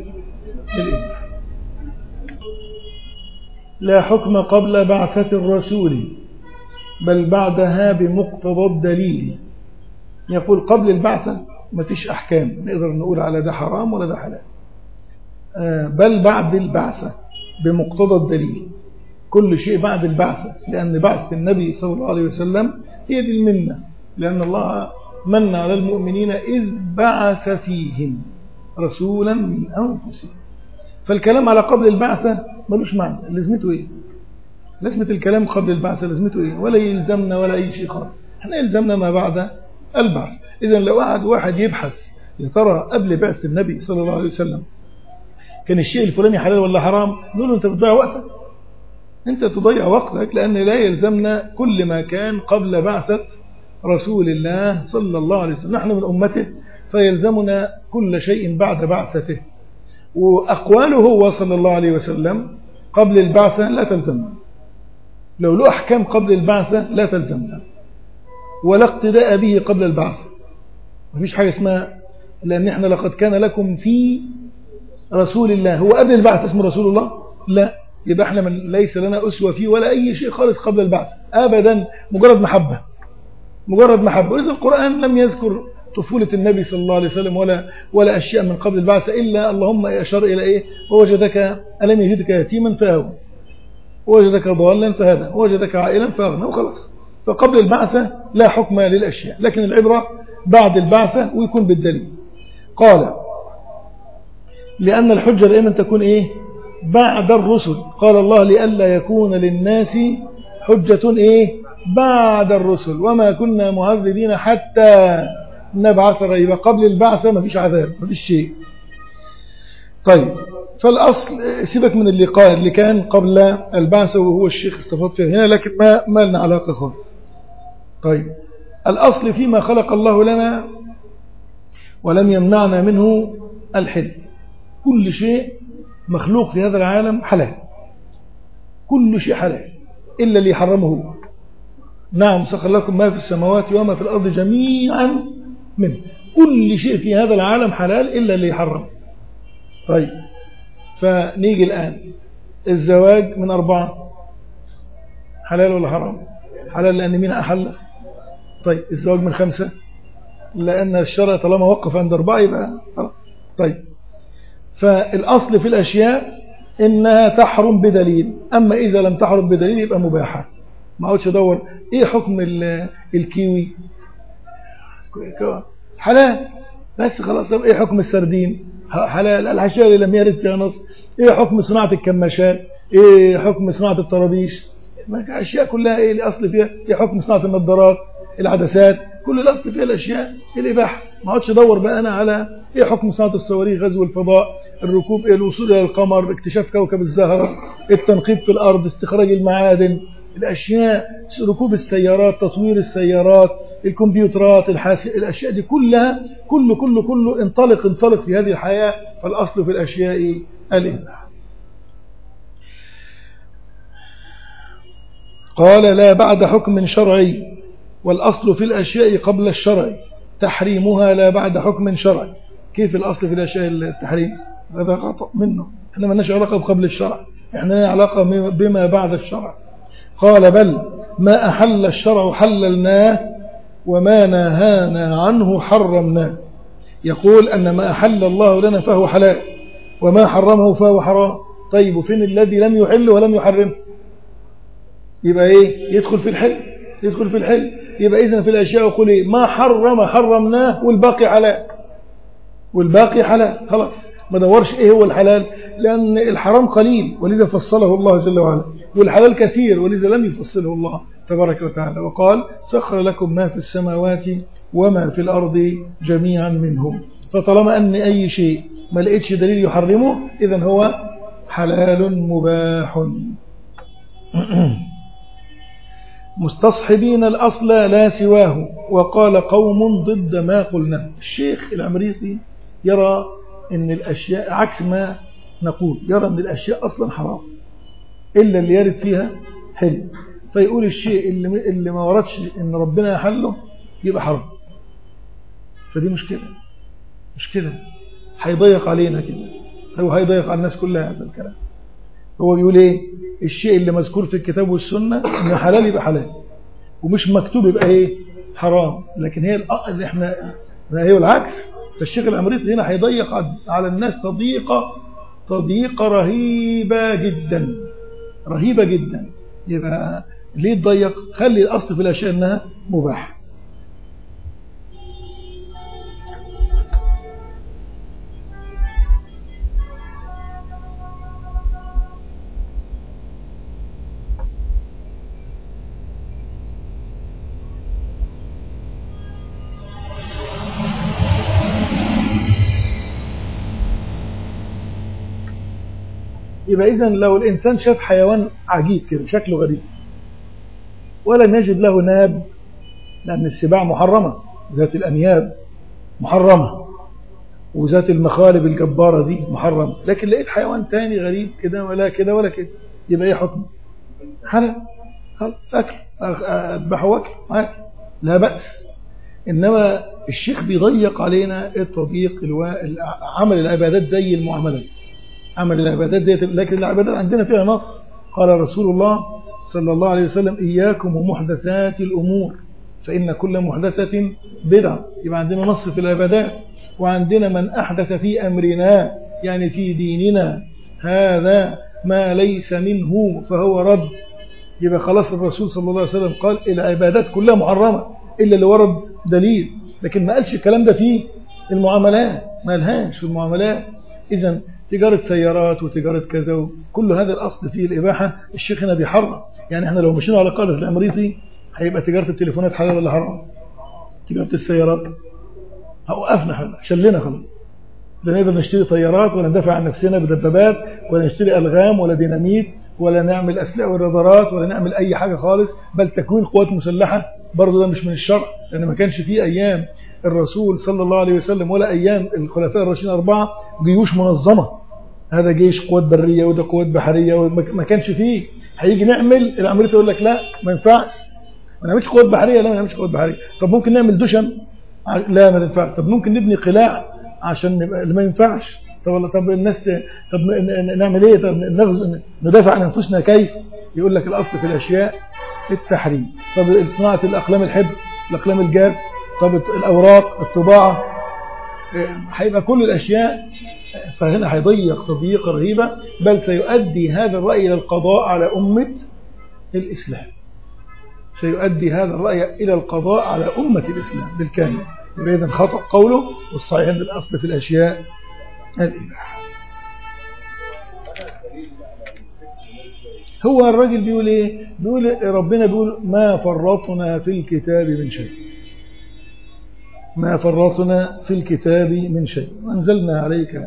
لا حكم قبل بعثة الرسول بل بعدها بمقتضى الدليل يقول قبل البعثة ما فيش أحكام نقدر نقول على ده حرام ولا ده حلال بل بعد البعثة بمقتضى الدليل كل شيء بعد البعثة لأن بعث النبي صلى الله عليه وسلم هي دي المنة لأن الله من على المؤمنين إذ بعث فيهم رسولا من أنفسهم فالكلام على قبل البعثة ملوش معنى لازمته إيه لازمة الكلام قبل البعثة لازمته إيه ولا يلزمنا ولا أي شيء خالص احنا يلزمنا ما بعد البعث إذا لو قعد واحد يبحث يا ترى قبل بعث النبي صلى الله عليه وسلم كان الشيء الفلاني حلال ولا حرام نقول له أنت بتضيع وقتك أنت تضيع وقتك لأن لا يلزمنا كل ما كان قبل بعثة رسول الله صلى الله عليه وسلم نحن من أمته فيلزمنا كل شيء بعد بعثته وأقواله هو صلى الله عليه وسلم قبل البعثة لا تلزمنا لو له أحكام قبل البعثة لا تلزمنا ولا اقتداء به قبل البعثة مفيش حاجة اسمها لأن احنا لقد كان لكم في رسول الله هو قبل البعث اسمه رسول الله لا يبقى احنا من ليس لنا أسوة فيه ولا أي شيء خالص قبل البعث أبدا مجرد محبة مجرد محبة وإذا القرآن لم يذكر طفولة النبي صلى الله عليه وسلم ولا ولا أشياء من قبل البعث إلا اللهم أشار إلى إيه ووجدك ألم يجدك يتيما فهو ووجدك ضالا فهدى ووجدك عائلا فأغنى وخلاص فقبل البعثة لا حكم للأشياء لكن العبرة بعد البعثة ويكون بالدليل قال لأن الحجة دائما تكون إيه بعد الرسل قال الله لئلا يكون للناس حجة إيه بعد الرسل وما كنا معذبين حتى نبعث ريبا قبل البعثة ما فيش عذاب ما فيش شيء طيب فالأصل سيبك من اللي قال اللي كان قبل البعثة وهو الشيخ استفاد فيها هنا لكن ما, ما لنا علاقة خالص طيب الأصل فيما خلق الله لنا ولم يمنعنا منه الحل كل شيء مخلوق في هذا العالم حلال كل شيء حلال إلا اللي يحرمه هو نعم سخر لكم ما في السماوات وما في الأرض جميعا منه كل شيء في هذا العالم حلال إلا اللي يحرم طيب فنيجي الآن الزواج من أربعة حلال ولا حرام حلال لأن مين أحل طيب الزواج من خمسة لأن الشرع طالما وقف عند أربعة يبقى طيب فالأصل في الأشياء إنها تحرم بدليل أما إذا لم تحرم بدليل يبقى مباحة ما اقعدش ادور ايه حكم الكيوي حلال بس خلاص طب ايه حكم السردين حلال الاشياء اللي لم يرد فيها نص ايه حكم صناعه الكماشات ايه حكم صناعه الطرابيش الاشياء كلها ايه الاصل فيها ايه حكم صناعه النظارات العدسات كل الاصل فيها الاشياء الاباحه ما اقعدش ادور بقى انا على ايه حكم صناعه الصواريخ غزو الفضاء الركوب إيه الوصول الى القمر اكتشاف كوكب الزهره التنقيب في الارض استخراج المعادن الاشياء ركوب السيارات تطوير السيارات الكمبيوترات الحاسب الاشياء دي كلها كله كله كله انطلق انطلق في هذه الحياه فالاصل في الاشياء الاباحه قال لا بعد حكم شرعي والأصل في الأشياء قبل الشرع تحريمها لا بعد حكم شرعي كيف الأصل في الأشياء التحريم هذا خطأ منه احنا ما لناش علاقة قبل الشرع احنا لنا علاقة بما بعد الشرع قال بل ما أحل الشرع حللناه وما نهانا عنه حرمناه يقول أن ما أحل الله لنا فهو حلال وما حرمه فهو حرام طيب وفين الذي لم يحل ولم يحرم يبقى ايه يدخل في الحل يدخل في الحل يبقى إذن في الأشياء يقول إيه ما حرم حرمناه والباقي حلال والباقي حلال خلاص ما دورش إيه هو الحلال لأن الحرام قليل ولذا فصله الله جل وعلا والحلال كثير ولذا لم يفصله الله تبارك وتعالى وقال سخر لكم ما في السماوات وما في الأرض جميعا منهم فطالما أن أي شيء ما لقيتش دليل يحرمه إذن هو حلال مباح مستصحبين الأصل لا سواه وقال قوم ضد ما قلنا الشيخ العمريطي يرى أن الأشياء عكس ما نقول يرى أن الأشياء أصلا حرام إلا اللي يرد فيها حلو فيقول الشيء اللي, اللي ما وردش أن ربنا يحله يبقى حرام فدي مشكلة مشكلة هيضيق علينا كده هو هيضيق على الناس كلها هذا الكلام هو بيقول ايه الشيء اللي مذكور في الكتاب والسنة ان حلال يبقى حلال ومش مكتوب يبقى ايه حرام لكن هي اللي احنا هي العكس فالشيخ الامريكي هنا هيضيق على الناس تضييقة تضييقة رهيبة جدا رهيبة جدا يبقى ليه تضيق خلي الاصل في الاشياء انها مباح يبقى إذا لو الإنسان شاف حيوان عجيب كده شكله غريب ولم يجد له ناب لأن السباع محرمة ذات الأنياب محرمة وذات المخالب الجبارة دي محرمة لكن لقيت حيوان تاني غريب كده ولا كده ولا كده يبقى ايه حكم حلال خلاص أكل أذبحه وأكل عادي لا بأس إنما الشيخ بيضيق علينا التضييق عمل العبادات زي المعاملات عمل العبادات زي لكن العبادات عندنا فيها نص قال رسول الله صلى الله عليه وسلم إياكم ومحدثات الأمور فإن كل محدثة بدعة يبقى عندنا نص في العبادات وعندنا من أحدث في أمرنا يعني في ديننا هذا ما ليس منه فهو رد يبقى خلاص الرسول صلى الله عليه وسلم قال العبادات كلها محرمة إلا اللي ورد دليل لكن ما قالش الكلام ده في المعاملات ما قالهاش في المعاملات إذا تجارة سيارات وتجارة كذا كل هذا الأصل فيه الإباحة الشيخ هنا بيحرم يعني احنا لو مشينا على قاعدة الأمريطي هيبقى تجارة التليفونات حلال ولا حرام تجارة السيارات هوقفنا شلنا خلاص لا نقدر نشتري طيارات ولا ندافع عن نفسنا بدبابات ولا نشتري ألغام ولا ديناميت ولا نعمل أسلحة ورادارات ولا نعمل أي حاجة خالص بل تكوين قوات مسلحة برضه ده مش من الشرع لأن ما كانش فيه أيام الرسول صلى الله عليه وسلم ولا أيام الخلفاء الراشدين أربعة جيوش منظمة هذا جيش قوات برية وده قوات بحرية ما كانش فيه هيجي نعمل الأمريكا يقول لك لا ما ينفعش ما نعملش قوات بحرية لا ما نعملش قوات بحرية طب ممكن نعمل دشم لا ما ينفعش طب ممكن نبني قلاع عشان نبقى ما ينفعش طب والله طب الناس طب نعمل ايه طب نغز ندافع عن انفسنا كيف يقول لك الاصل في الاشياء التحريم طب صناعه الاقلام الحبر الاقلام الجاف طب الاوراق الطباعه هيبقى كل الاشياء فهنا هيضيق تضييق رهيبه بل سيؤدي هذا الراي الى القضاء على امه الاسلام سيؤدي هذا الراي الى القضاء على امه الاسلام بالكامل إذا خطأ قوله والصحيح عند الأصل في الأشياء الإباحة هو الراجل بيقول إيه بيقول ربنا بيقول ما فرطنا في الكتاب من شيء ما فرطنا في الكتاب من شيء وأنزلنا عليك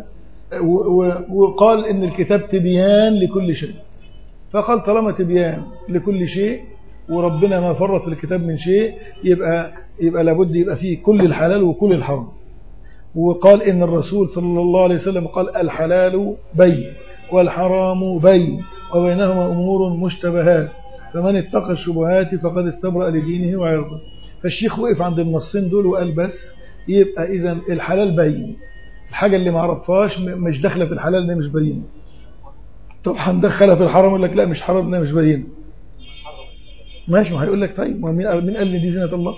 وقال إن الكتاب تبيان لكل شيء فقال طالما تبيان لكل شيء وربنا ما فرط في الكتاب من شيء يبقى يبقى لابد يبقى فيه كل الحلال وكل الحرام وقال إن الرسول صلى الله عليه وسلم قال الحلال بين والحرام بين وبينهما أمور مشتبهات فمن اتقى الشبهات فقد استبرأ لدينه وعرضه فالشيخ وقف عند النصين دول وقال بس يبقى إذا الحلال بين الحاجة اللي ما عرفهاش مش داخله في الحلال ده مش بينه طب هندخلها في الحرام يقول لك لا مش حرام ده مش بينه ماشي ما هيقول لك طيب مين قال قال لي دي زينة الله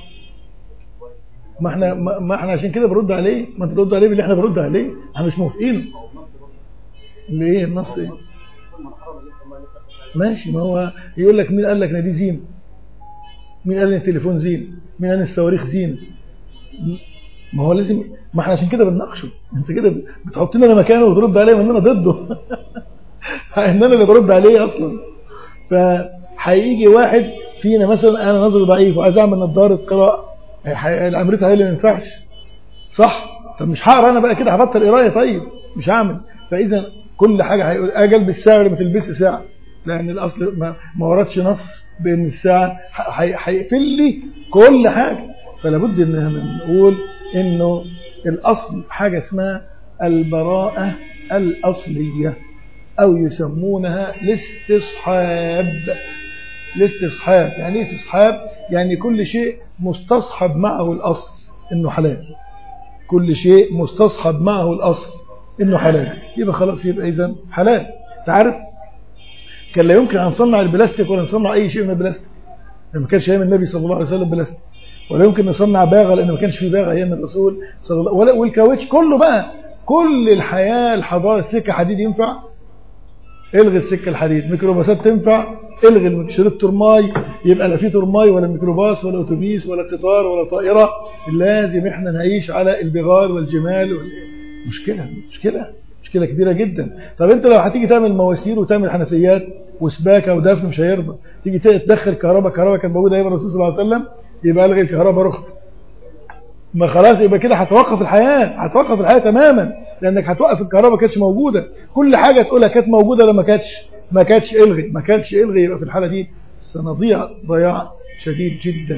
ما احنا ما احنا عشان كده برد عليه ما ترد عليه باللي احنا برد عليه احنا مش موافقين ليه النص ايه ماشي ما هو يقول لك مين قال لك ان دي زينه مين قال ان التليفون زين مين قال ان الصواريخ زين ما هو لازم ما احنا عشان كده بنناقشه انت كده بتحطني انا مكانه وترد عليه وان انا ضده ان انا اللي برد عليه اصلا فهيجي واحد فينا مثلا انا نظري ضعيف وعايز اعمل نظاره قراءه الامريكا هي اللي ما ينفعش صح طب مش هقرا انا بقى كده هبطل قرايه طيب مش هعمل فاذا كل حاجه هيقول اجي البس ساعه ما تلبسش ساعه لان الاصل ما, ما وردش نص بان الساعه هيقفل لي كل حاجه فلا بد ان احنا نقول انه الاصل حاجه اسمها البراءه الاصليه او يسمونها الاستصحاب الاستصحاب يعني ايه استصحاب يعني كل شيء مستصحب معه الأصل إنه حلال كل شيء مستصحب معه الأصل إنه حلال يبقى خلاص يبقى إذا حلال تعرف كان لا يمكن أن نصنع البلاستيك ولا نصنع أي شيء من البلاستيك ما كانش أيام النبي صلى الله عليه وسلم بلاستيك ولا يمكن نصنع باغة لأن ما كانش في باغة أيام الرسول صلى الله ولا والكاوتش كله بقى كل الحياة الحضارة السكة حديد ينفع الغي السكة الحديد ميكروباصات تنفع الغي شريط ترماي يبقى لا في ترماي ولا ميكروباص ولا اتوبيس ولا قطار ولا طائرة لازم احنا نعيش على البغال والجمال مشكلة مشكلة مشكلة كبيرة جدا طب انت لو هتيجي تعمل مواسير وتعمل حنفيات وسباكة ودفن مش هيرضى تيجي تدخل كهرباء كهرباء كانت موجودة ايام الرسول صلى الله عليه وسلم يبقى الغي الكهرباء رخص ما خلاص يبقى كده هتوقف الحياة هتوقف الحياة تماما لأنك هتوقف الكهرباء ما كانتش موجودة كل حاجة تقولها كانت موجودة لما كانتش ما كانتش الغي ما كانتش الغي يبقى في الحالة دي سنضيع ضياع شديد جدا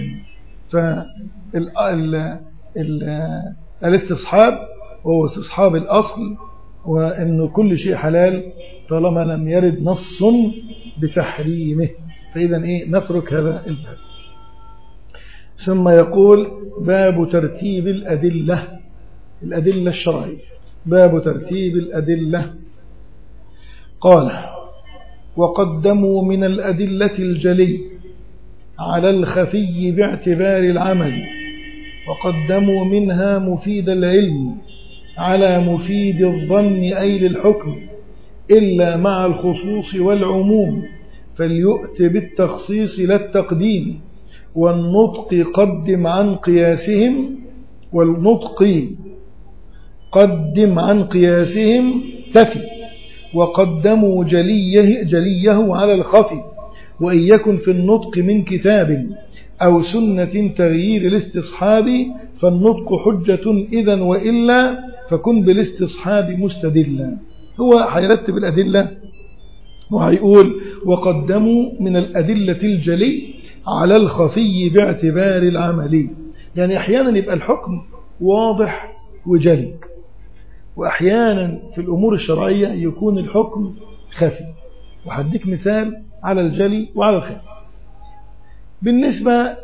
فالاستصحاب هو استصحاب الأصل وأن كل شيء حلال طالما لم يرد نص بتحريمه فإذا إيه نترك هذا الباب ثم يقول باب ترتيب الأدلة الأدلة الشرعية باب ترتيب الأدلة قال وقدموا من الأدلة الجلي على الخفي باعتبار العمل وقدموا منها مفيد العلم على مفيد الظن أي للحكم إلا مع الخصوص والعموم فليؤت بالتخصيص لا التقديم والنطق قدم عن قياسهم والنطق قدم عن قياسهم تفي وقدموا جليه, جليه على الخفي وإن يكن في النطق من كتاب أو سنة تغيير الاستصحاب فالنطق حجة إذا وإلا فكن بالاستصحاب مستدلا هو هيرتب الأدلة وهيقول وقدموا من الأدلة الجلي على الخفي باعتبار العملي يعني أحيانا يبقى الحكم واضح وجلي وأحيانا في الأمور الشرعية يكون الحكم خفي وحديك مثال على الجلي وعلى الخفي بالنسبة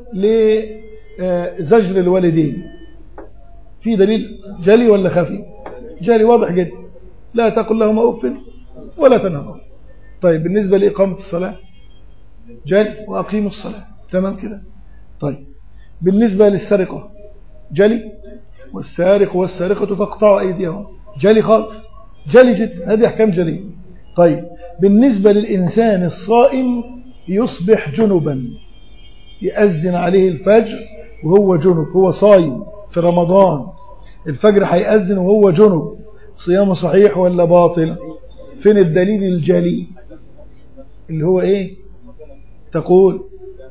لزجر الوالدين في دليل جلي ولا خفي جلي واضح جدا لا تقل لهما أف ولا تنهما طيب بالنسبة لإقامة الصلاة جلي وأقيموا الصلاة تمام كده طيب بالنسبة للسرقة جلي والسارق والسارقة فاقطعوا أيديهم جلي خالص جلي جدا هذه أحكام جلي طيب بالنسبة للإنسان الصائم يصبح جنبا يأذن عليه الفجر وهو جنب هو صايم في رمضان الفجر هيأذن وهو جنب صيامه صحيح ولا باطل فين الدليل الجلي اللي هو ايه تقول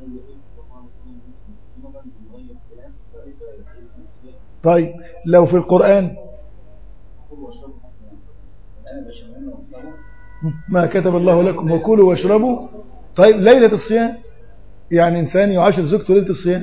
طيب لو في القرآن ما كتب الله لكم وكلوا واشربوا طيب ليلة الصيام يعني إنسان يعاشر زوجته ليلة الصيام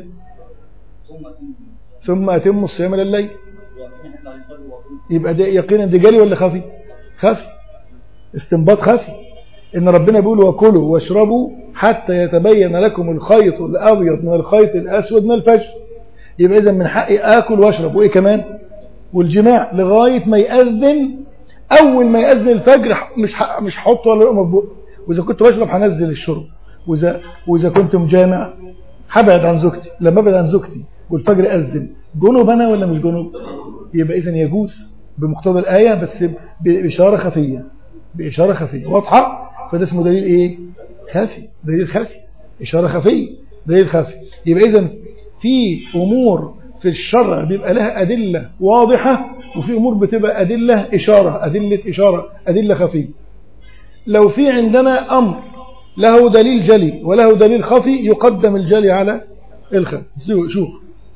ثم أتم الصيام لليل يبقى ده يقينا ده جلي ولا خفي خفي استنباط خفي إن ربنا بيقول وكلوا واشربوا حتى يتبين لكم الخيط الأبيض من الخيط الأسود من الفجر يبقى إذا من حقي آكل واشرب وإيه كمان والجماع لغاية ما يأذن أول ما يأذن الفجر مش مش هحط ولا لقمة في بقي وإذا كنت بشرب هنزل الشرب وإذا, وإذا كنت مجامع هبعد عن زوجتي لما ابعد عن زوجتي والفجر أذن جنوب أنا ولا مش جنوب يبقى إذا يجوز بمقتضى الآية بس بإشارة خفية بإشارة خفية واضحة فده اسمه دليل إيه خفي دليل خفي إشارة خفية دليل خفي يبقى إذا في أمور في الشرع بيبقى لها أدلة واضحة وفي أمور بتبقى أدلة إشارة أدلة إشارة أدلة خفية لو في عندنا أمر له دليل جلي وله دليل خفي يقدم الجلي على الخفي شوف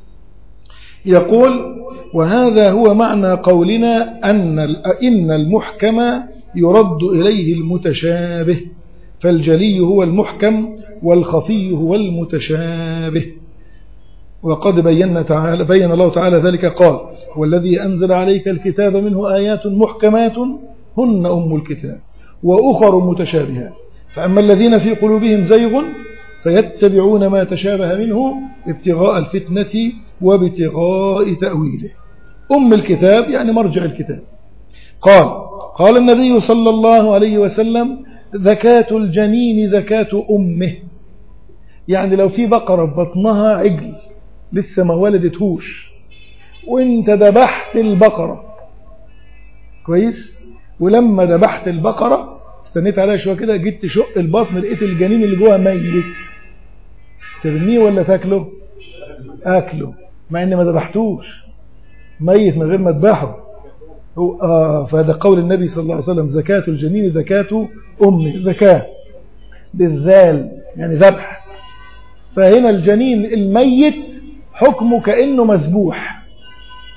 يقول وهذا هو معنى قولنا أن إن المحكم يرد إليه المتشابه فالجلي هو المحكم والخفي هو المتشابه وقد بينا تعالى بين الله تعالى ذلك قال والذي أنزل عليك الكتاب منه آيات محكمات هن أم الكتاب وأخر متشابهات فأما الذين في قلوبهم زيغ فيتبعون ما تشابه منه ابتغاء الفتنة وابتغاء تأويله أم الكتاب يعني مرجع الكتاب قال قال النبي صلى الله عليه وسلم ذكاة الجنين ذكاة أمه يعني لو في بقرة بطنها عجل لسه ما ولدتهوش وانت ذبحت البقرة كويس ولما ذبحت البقرة استنيت عليها شوية كده جيت تشق البطن لقيت الجنين اللي جوه ميت ترميه ولا تاكله اكله مع ان ما ذبحتوش ميت من غير ما تذبحه آه فهذا قول النبي صلى الله عليه وسلم زكاة الجنين زكاة أمه زكاة بالذال يعني ذبح فهنا الجنين الميت حكمه كأنه مذبوح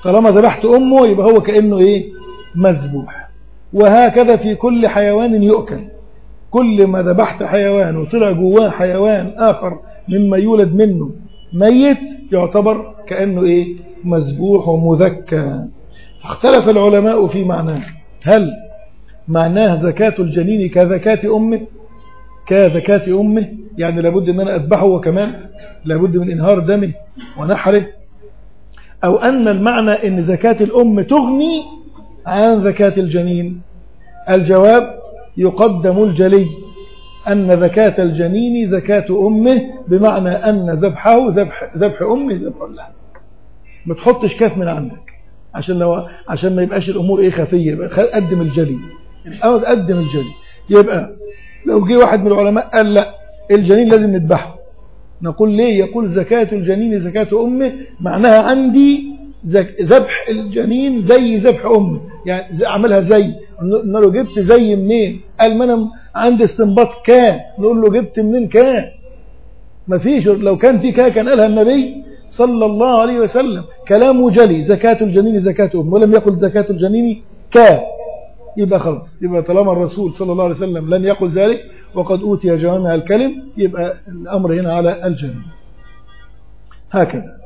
طالما ذبحت أمه يبقى هو كأنه إيه مذبوح وهكذا في كل حيوان يؤكل كل ما ذبحت حيوان وطلع جواه حيوان آخر مما يولد منه ميت يعتبر كأنه إيه مذبوح ومذكى فاختلف العلماء في معناه هل معناه زكاة الجنين كزكاة أمه كزكاة أمه يعني لابد أن أنا أذبحه وكمان لابد من إنهار دمه ونحره أو أن المعنى أن زكاة الأم تغني عن زكاة الجنين الجواب يقدم الجلي أن زكاة الجنين زكاة أمه بمعنى أن ذبحه ذبح, ذبح أمه ذبح له ما تحطش كاف من عندك عشان لو عشان ما يبقاش الأمور إيه خفية قدم الجلي أو قدم الجلي يبقى لو جه واحد من العلماء قال لا الجنين لازم نذبحه نقول ليه يقول زكاة الجنين زكاة أمه معناها عندي ذبح الجنين زي ذبح أمه يعني أعملها زي نقول له جبت زي منين قال ما أنا عندي استنباط كان نقول له جبت منين كان ما فيش لو كان في كان كان قالها النبي صلى الله عليه وسلم كلامه جلي زكاة الجنين زكاة أمه ولم يقل زكاة الجنين كان يبقى خلاص يبقى طالما الرسول صلى الله عليه وسلم لن يقل ذلك وقد أوتي جوامع الكلم يبقى الأمر هنا على الجنين هكذا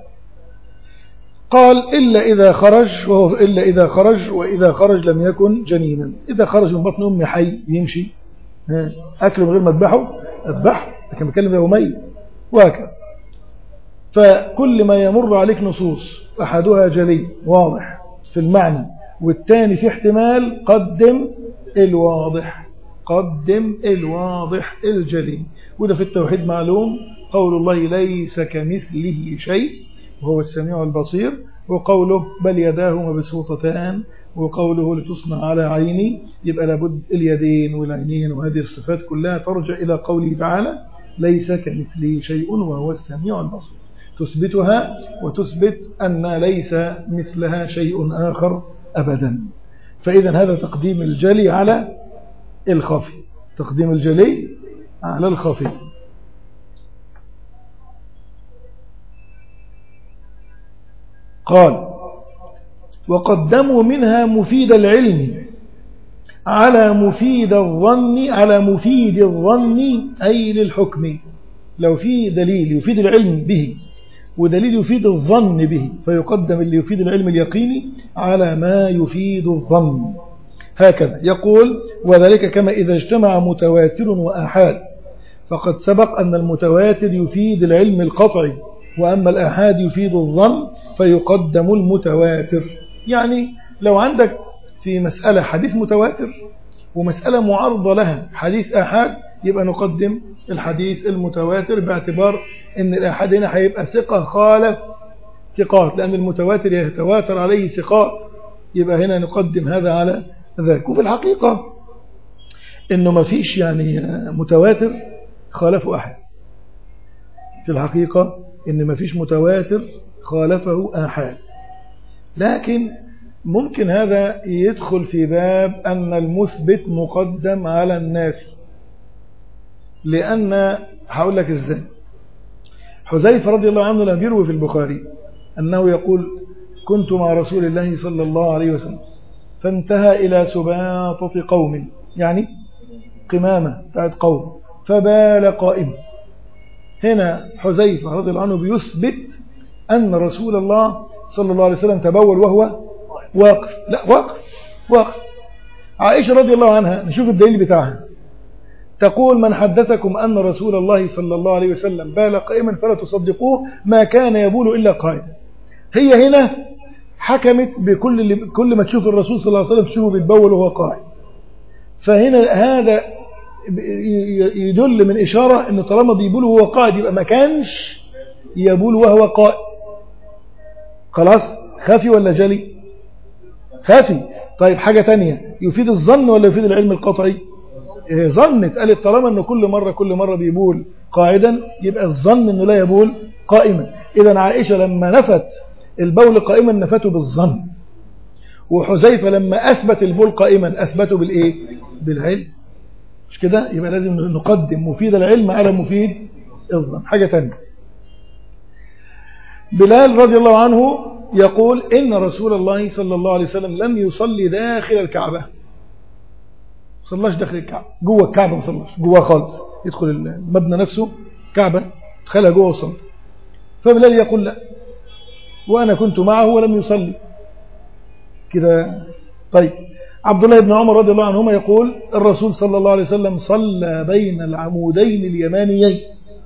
قال إلا إذا خرج وهو إلا إذا خرج وإذا خرج لم يكن جنينا إذا خرج من بطن أمي حي يمشي أكل من غير ما أذبحه أذبحه لكن بكلم له ميت وهكذا فكل ما يمر عليك نصوص أحدها جلي واضح في المعنى والثاني في احتمال قدم الواضح قدم الواضح الجلي وده في التوحيد معلوم قول الله ليس كمثله شيء وهو السميع البصير وقوله بل يداه مبسوطتان وقوله لتصنع على عيني يبقى لابد اليدين والعينين وهذه الصفات كلها ترجع إلى قوله تعالى ليس كمثله شيء وهو السميع البصير تثبتها وتثبت أن ليس مثلها شيء آخر أبدا فإذا هذا تقديم الجلي على الخفي تقديم الجلي على الخفي قال وقدموا منها مفيد العلم على مفيد الظن على مفيد الظن أي للحكم لو في دليل يفيد العلم به ودليل يفيد الظن به فيقدم اللي يفيد العلم اليقيني على ما يفيد الظن هكذا يقول وذلك كما إذا اجتمع متواتر وآحاد فقد سبق أن المتواتر يفيد العلم القطعي وأما الآحاد يفيد الظن فيقدم المتواتر يعني لو عندك في مسألة حديث متواتر ومسألة معارضة لها حديث آحاد يبقى نقدم الحديث المتواتر باعتبار ان الآحاد هنا هيبقى ثقة خالف ثقات لأن المتواتر يتواتر عليه ثقات يبقى هنا نقدم هذا على ذاك وفي الحقيقة انه ما فيش يعني متواتر خالفه أحد في الحقيقة ان ما فيش متواتر خالفه آحاد لكن ممكن هذا يدخل في باب أن المثبت مقدم على النافي لأن هقول لك إزاي حذيفة رضي الله عنه لم يروي في البخاري أنه يقول كنت مع رسول الله صلى الله عليه وسلم فانتهى إلى سباطة قوم يعني قمامة بتاعت قوم فبال قائم هنا حذيفة رضي الله عنه بيثبت أن رسول الله صلى الله عليه وسلم تبول وهو واقف لا واقف واقف عائشة رضي الله عنها نشوف الدليل بتاعها تقول من حدثكم أن رسول الله صلى الله عليه وسلم بال قائما فلا تصدقوه ما كان يبول إلا قائما هي هنا حكمت بكل اللي كل ما تشوف الرسول صلى الله عليه وسلم تشوفه بيتبول وهو قائم فهنا هذا يدل من إشارة أنه طالما بيبول وهو قائد يبقى ما كانش يبول وهو قائم خلاص خافي ولا جلي خافي طيب حاجة تانية يفيد الظن ولا يفيد العلم القطعي ظنت قالت طالما أنه كل مرة كل مرة بيبول قاعدا يبقى الظن أنه لا يبول قائما إذا عائشة لما نفت البول قائما نفته بالظن وحذيفة لما أثبت البول قائما أثبته بالإيه بالعلم مش كده يبقى لازم نقدم مفيد العلم على مفيد الظن حاجة تانية بلال رضي الله عنه يقول إن رسول الله صلى الله عليه وسلم لم يصلي داخل الكعبة صلاش داخل الكعبة جوه الكعبة ما صلاش جوه خالص يدخل المبنى نفسه كعبة دخلها جوه وصلى فبلال يقول لا وأنا كنت معه ولم يصلي كده طيب عبد الله بن عمر رضي الله عنهما يقول الرسول صلى الله عليه وسلم صلى بين العمودين اليمانيين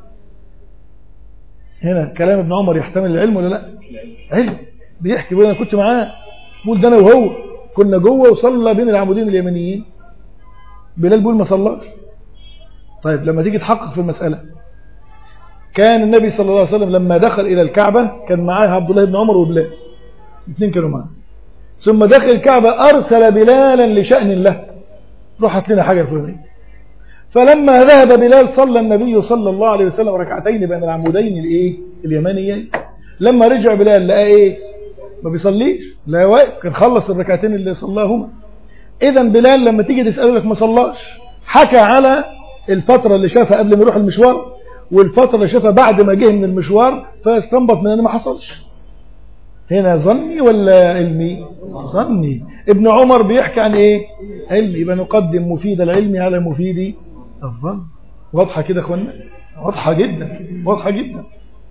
هنا كلام ابن عمر يحتمل العلم ولا لا علم بيحكي بيقول انا كنت معاه بيقول ده انا وهو كنا جوه وصلى بين العمودين اليمانيين بلال بيقول ما صلاش طيب لما تيجي تحقق في المسألة كان النبي صلى الله عليه وسلم لما دخل إلى الكعبة كان معاه عبد الله بن عمر وبلال الاثنين كانوا معاه ثم دخل الكعبة أرسل بلالا لشأن له روح هات لنا حاجة الفلانية فلما ذهب بلال صلى النبي صلى الله عليه وسلم ركعتين بين العمودين الايه اليمانيين لما رجع بلال لقى ايه ما بيصليش لا واقف كان خلص الركعتين اللي صلاهما اذا بلال لما تيجي تساله لك ما صلاش حكى على الفتره اللي شافها قبل ما يروح المشوار والفتره اللي شافها بعد ما جه من المشوار فاستنبط من ان ما حصلش هنا ظني ولا علمي ظني ابن عمر بيحكي عن ايه علمي يبقى نقدم مفيد العلم على مفيد الظن واضحه كده يا اخوانا واضحه جدا واضحه جدا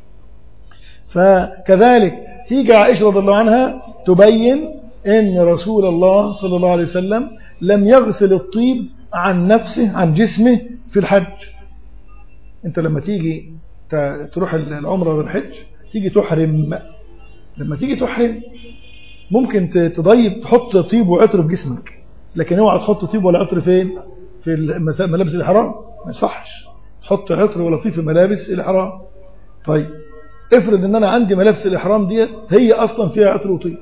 فكذلك تيجي عائشه رضي الله عنها تبين ان رسول الله صلى الله عليه وسلم لم يغسل الطيب عن نفسه عن جسمه في الحج انت لما تيجي تروح العمره والحج تيجي تحرم لما تيجي تحرم ممكن تضيب تحط طيب وعطر في جسمك لكن اوعى تحط طيب ولا عطر فين في ملابس الإحرام ما يصحش تحط عطر ولا طيب في ملابس الإحرام طيب افرض ان انا عندي ملابس الإحرام ديت هي اصلا فيها عطر وطيب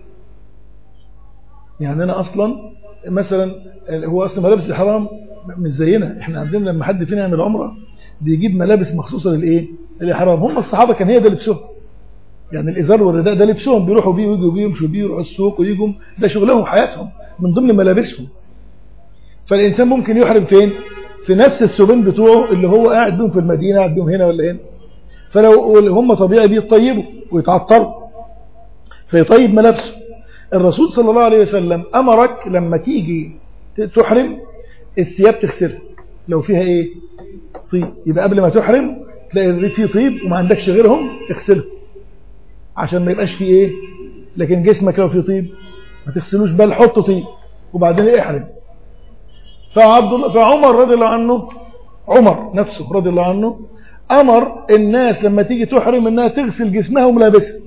يعني انا اصلا مثلا هو اصلا ملابس الإحرام مش زينا احنا عندنا لما حد فينا يعمل عمره بيجيب ملابس مخصوصه للايه الإحرام هم الصحابه كان هي ده لبسهم يعني الإزار والرداء ده لبسهم بيروحوا بيه ويجوا بيه يمشوا بيه يروحوا السوق ويجوا ده شغلهم وحياتهم من ضمن ملابسهم فالإنسان ممكن يحرم فين في نفس السوبين بتوعه اللي هو قاعد بيهم في المدينة قاعد بيهم هنا ولا هنا فلو هم طبيعي بيطيبوا ويتعطروا فيطيب ملابسه الرسول صلى الله عليه وسلم أمرك لما تيجي تحرم الثياب تغسلها لو فيها ايه طيب يبقى قبل ما تحرم تلاقي فيه طيب وما عندكش غيرهم اغسلهم عشان ما يبقاش فيه ايه لكن جسمك لو فيه طيب ما تغسلوش بل حط طيب وبعدين احرم فعبد الله فعمر رضي الله عنه عمر نفسه رضي الله عنه امر الناس لما تيجي تحرم انها تغسل جسمها وملابسها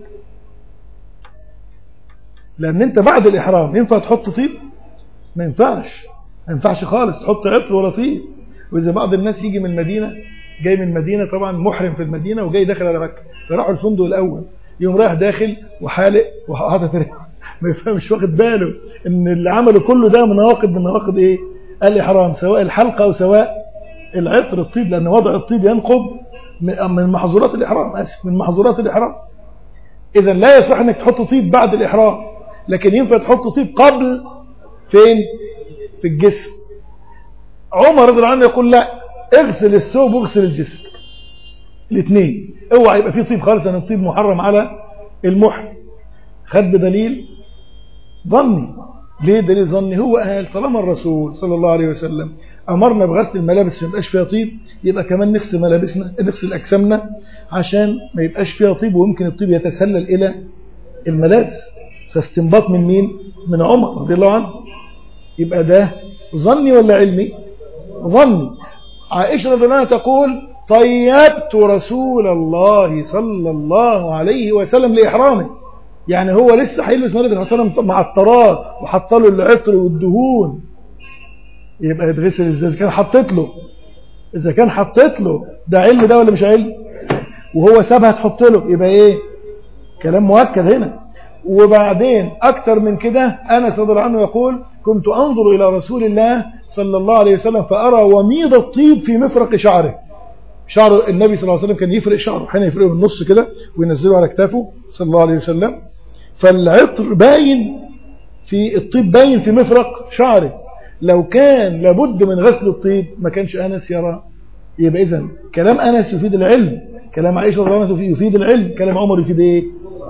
لان انت بعد الاحرام ينفع تحط طيب ما ينفعش ما ينفعش خالص تحط عطر ولا طيب واذا بعض الناس يجي من المدينه جاي من المدينه طبعا محرم في المدينه وجاي داخل على مكه فراحوا الفندق الاول يوم رايح داخل وحالق وحاطط ما يفهمش واخد باله ان اللي عمله كله ده من نواقض من نواقض ايه الاحرام سواء الحلقه او سواء العطر الطيب لان وضع الطيب ينقض من محظورات الاحرام اسف من محظورات الاحرام اذا لا يصح انك تحط طيب بعد الاحرام لكن ينفع تحط طيب قبل فين في الجسم عمر رضي الله عنه يقول لا اغسل الثوب واغسل الجسم الاثنين اوعى يبقى فيه طيب خالص ان الطيب محرم على المحرم خد بدليل ظني ليه دليل ظني هو قال طالما الرسول صلى الله عليه وسلم امرنا بغسل الملابس ما يبقاش فيها طيب يبقى كمان نغسل ملابسنا نغسل اجسامنا عشان ما يبقاش فيها طيب ويمكن الطيب يتسلل الى الملابس فاستنباط من مين من عمر رضي الله عنه يبقى ده ظني ولا علمي ظني عائشة رضي الله عنها تقول طيبت رسول الله صلى الله عليه وسلم لإحرامه يعني هو لسه هيلبس ملابس حصلها مع الطراد وحط له العطر والدهون يبقى يتغسل ازاي اذا كان حطيت له اذا كان حطيت له ده علم ده ولا مش علم وهو سابها تحط له يبقى ايه كلام مؤكد هنا وبعدين اكتر من كده انس رضي الله عنه يقول كنت انظر الى رسول الله صلى الله عليه وسلم فارى وميض الطيب في مفرق شعره شعر النبي صلى الله عليه وسلم كان يفرق شعره حين يفرقه من النص كده وينزله على كتافه صلى الله عليه وسلم فالعطر باين في الطيب باين في مفرق شعره لو كان لابد من غسل الطيب ما كانش أنس يرى يبقى إذن كلام أنس يفيد العلم كلام عائشة رضي الله عنها يفيد العلم كلام عمر يفيد إيه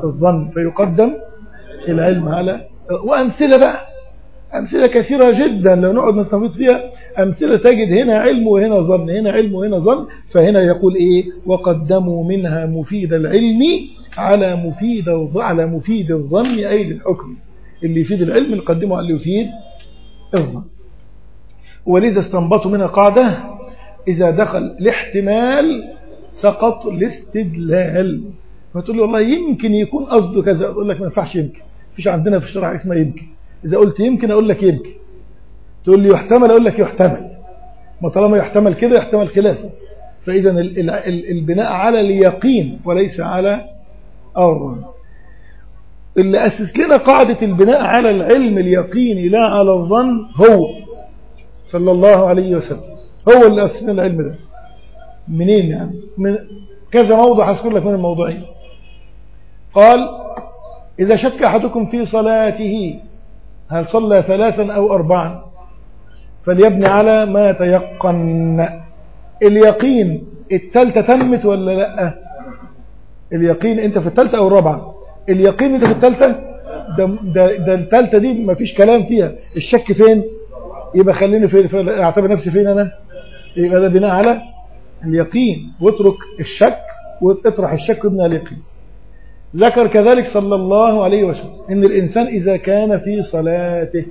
الظن فيقدم العلم على وأمثلة بقى أمثلة كثيرة جدا لو نقعد نستفيد فيها أمثلة تجد هنا علم وهنا ظن هنا علم وهنا ظن فهنا يقول إيه وقدموا منها مفيد العلم على مفيد على مفيد الظن أي للحكم اللي يفيد العلم نقدمه على اللي يفيد الظن ولذا استنبطوا منها قاعدة إذا دخل الاحتمال سقط الاستدلال فتقول لي والله يمكن يكون قصده كذا أقول لك ما ينفعش يمكن فيش عندنا في الشرع اسمها يمكن إذا قلت يمكن أقول لك يمكن تقول لي يحتمل أقول لك يحتمل ما طالما يحتمل كده يحتمل خلافه فإذا البناء على اليقين وليس على الظن اللي أسس لنا قاعدة البناء على العلم اليقيني لا على الظن هو صلى الله عليه وسلم هو اللي أسس لنا العلم ده منين يعني من كذا موضع هذكر لك من الموضوعين قال إذا شك أحدكم في صلاته هل صلى ثلاثا أو أربعا فليبني على ما تيقن اليقين التالتة تمت ولا لا اليقين انت في التالتة او الرابعة اليقين انت في التالتة ده, ده, ده التالتة دي ما فيش كلام فيها الشك فين يبقى خليني في اعتبر نفسي فين انا يبقى ده بناء على اليقين واترك الشك واطرح الشك وابنى اليقين ذكر كذلك صلى الله عليه وسلم ان الانسان اذا كان في صلاته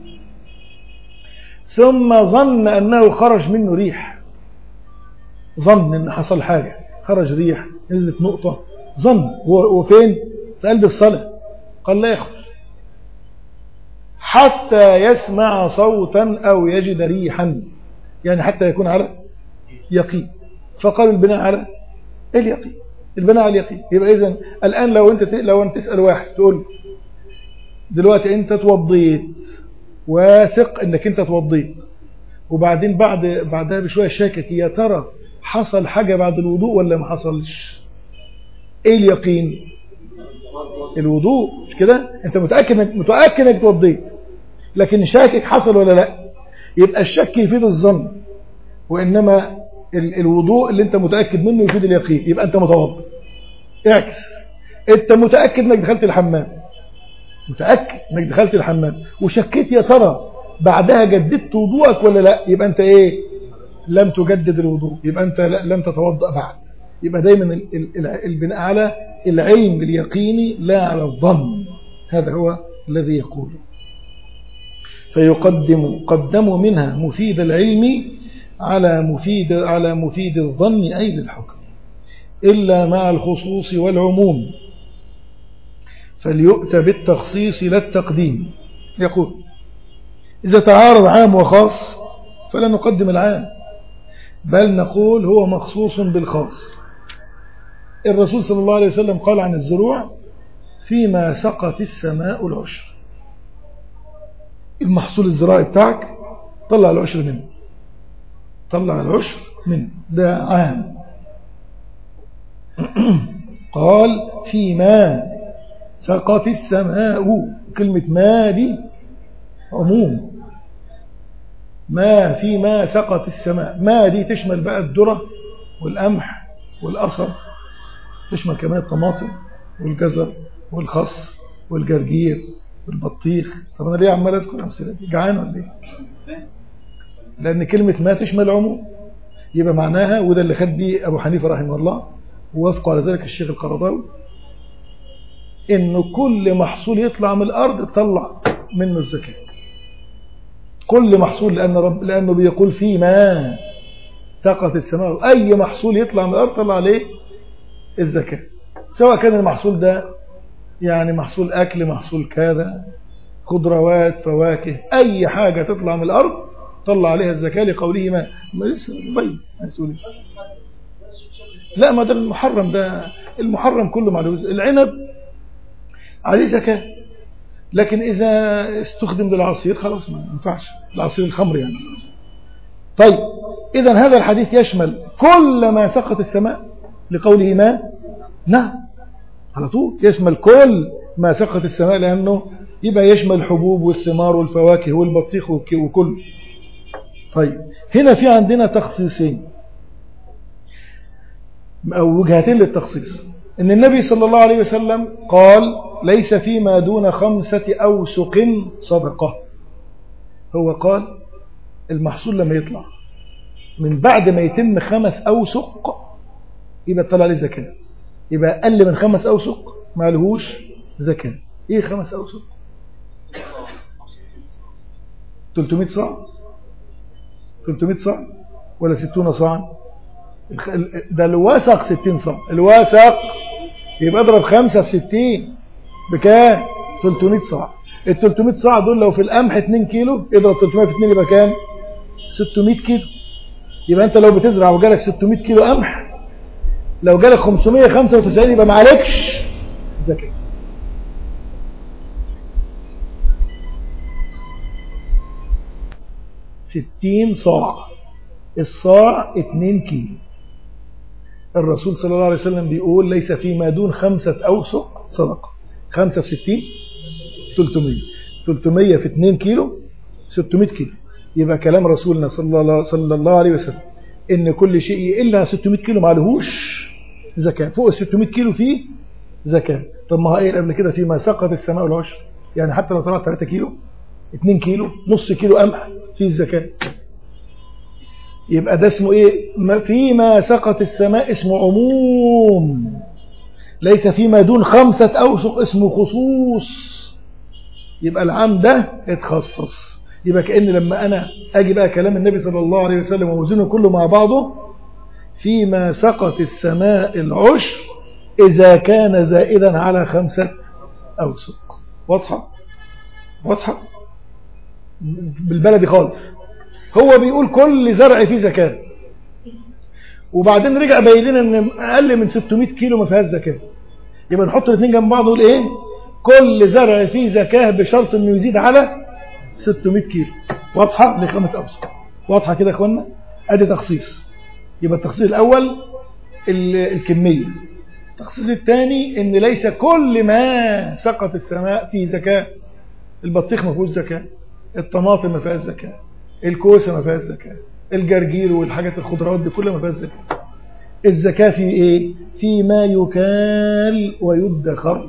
ثم ظن انه خرج منه ريح ظن ان حصل حاجة خرج ريح نزلت نقطة ظن وفين في قلب الصلاة قال لا يخرج حتى يسمع صوتا أو يجد ريحا يعني حتى يكون على يقين فقال البناء على اليقين البناء على اليقين يبقى إذن الآن لو أنت لو أنت تسأل واحد تقول دلوقتي أنت توضيت واثق أنك أنت توضيت وبعدين بعد بعدها بشوية شاكك يا ترى حصل حاجة بعد الوضوء ولا ما حصلش ايه اليقين الوضوء مش كده انت متأكد انك متأكد انك توضيت لكن شاكك حصل ولا لا يبقى الشك يفيد الظن وانما الوضوء اللي انت متأكد منه يفيد اليقين يبقى انت متوضئ اعكس انت متأكد انك دخلت الحمام متأكد انك دخلت الحمام وشكيت يا ترى بعدها جددت وضوءك ولا لا يبقى انت ايه لم تجدد الوضوء يبقى أنت لم تتوضأ بعد يبقى دايما البناء على العلم اليقيني لا على الظن هذا هو الذي يقول فيقدم قدموا منها مفيد العلم على مفيد على مفيد الظن أي للحكم إلا مع الخصوص والعموم فليؤتى بالتخصيص لا التقديم يقول إذا تعارض عام وخاص فلا نقدم العام بل نقول هو مخصوص بالخاص الرسول صلى الله عليه وسلم قال عن الزروع فيما سقط السماء العشر المحصول الزراعي بتاعك طلع العشر منه طلع العشر منه ده عام قال فيما سقط السماء كلمة ما دي عموم ما في ما سقط السماء ما دي تشمل بقى الذرة والقمح والقصب تشمل كمان الطماطم والجزر والخس والجرجير والبطيخ طب انا ليه عمال اذكر امثله دي جعان ولا ايه لان كلمه ما تشمل عموم يبقى معناها وده اللي خد بيه ابو حنيفه رحمه الله ووافقوا على ذلك الشيخ القرضاوي ان كل محصول يطلع من الارض تطلع منه الزكاه كل محصول لأن رب لأنه بيقول في ما سقط السماء أي محصول يطلع من الأرض طلع عليه الزكاة سواء كان المحصول ده يعني محصول أكل محصول كذا خضروات فواكه أي حاجة تطلع من الأرض طلع عليها الزكاة لقوله ما ما لسه بين لا ما ده المحرم ده المحرم كله معلوم العنب عليه زكاه لكن إذا استخدم للعصير خلاص ما ينفعش العصير الخمر يعني طيب إذا هذا الحديث يشمل كل ما سقط السماء لقوله ما نعم على طول يشمل كل ما سقط السماء لأنه يبقى يشمل الحبوب والثمار والفواكه والبطيخ وكل طيب هنا في عندنا تخصيصين أو وجهتين للتخصيص ان النبي صلى الله عليه وسلم قال ليس فيما دون خمسة أوسق صدقة هو قال المحصول لما يطلع من بعد ما يتم خمس أوسق يبقى طلع عليه زكاة يبقى أقل من خمس أوسق ما لهوش زكاة إيه خمس أوسق 300 صاع 300 صاع ولا 60 صاع ده الوسق 60 صاع الوسق يبقى اضرب 5 في 60 بكام 300 صاع ال 300 صاع دول لو في القمح 2 كيلو اضرب 300 في 2 يبقى كام 600 كيلو يبقى انت لو بتزرع وجالك 600 كيلو قمح لو جالك 595 يبقى ما عليكش زكاه ستين صاع الصاع اتنين كيلو الرسول صلى الله عليه وسلم بيقول ليس فيما دون خمسة أوسق صدقة خمسة في ستين تلتمية تلتمية في اتنين كيلو ستمائة كيلو يبقى كلام رسولنا صلى الله, صلى الله عليه وسلم إن كل شيء إلا 600 كيلو ما لهوش زكاة فوق ال 600 كيلو فيه زكاة طب ما هو قايل قبل كده فيما سقط السماء والعشر يعني حتى لو طلعت 3 كيلو 2 كيلو نص كيلو قمح فيه الزكاة يبقى ده اسمه ايه ما فيما سقط السماء اسمه عموم ليس فيما دون خمسة أوسق اسمه خصوص يبقى العام ده اتخصص يبقى كأن لما أنا أجي بقى كلام النبي صلى الله عليه وسلم ووزنه كله مع بعضه فيما سقط السماء العشر إذا كان زائدا على خمسة أوسق واضحة واضحة بالبلدي خالص هو بيقول كل زرع فيه زكاة وبعدين رجع باين لنا ان اقل من 600 كيلو ما فيهاش زكاة يبقى نحط الاثنين جنب بعض ونقول ايه كل زرع فيه زكاة بشرط انه يزيد على 600 كيلو واضحة لخمس اوسق واضحة كده يا اخوانا ادي تخصيص يبقى التخصيص الاول الكمية التخصيص الثاني ان ليس كل ما سقط السماء فيه زكاة البطيخ ما فيهوش زكاة الطماطم ما فيهاش زكاة الكوسة ما فيهاش زكاة الجرجير والحاجات الخضروات دي كلها ما فيهاش زكاة الزكاة في ايه فيما يكال ويدخر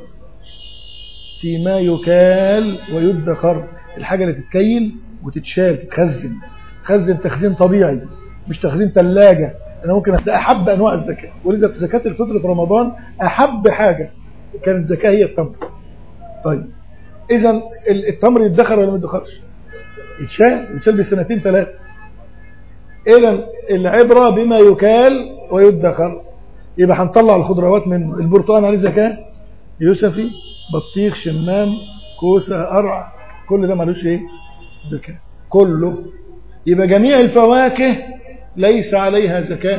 فيما يكال ويدخر الحاجة اللي تتكيل وتتشال تتخزن تخزن تخزين طبيعي مش تخزين ثلاجة انا ممكن هتلاقي احب انواع الزكاة ولذا في زكاة الفطر في رمضان احب حاجة كانت زكاة هي التمر طيب اذا التمر يدخر ولا ما يدخرش يتشال يتشال بسنتين ثلاثة إذا العبرة بما يكال ويدخر يبقى هنطلع الخضروات منه البرتقال عليه زكاة يوسفي بطيخ شمام كوسة قرع كل ده ملوش ايه زكاة كله يبقى جميع الفواكه ليس عليها زكاة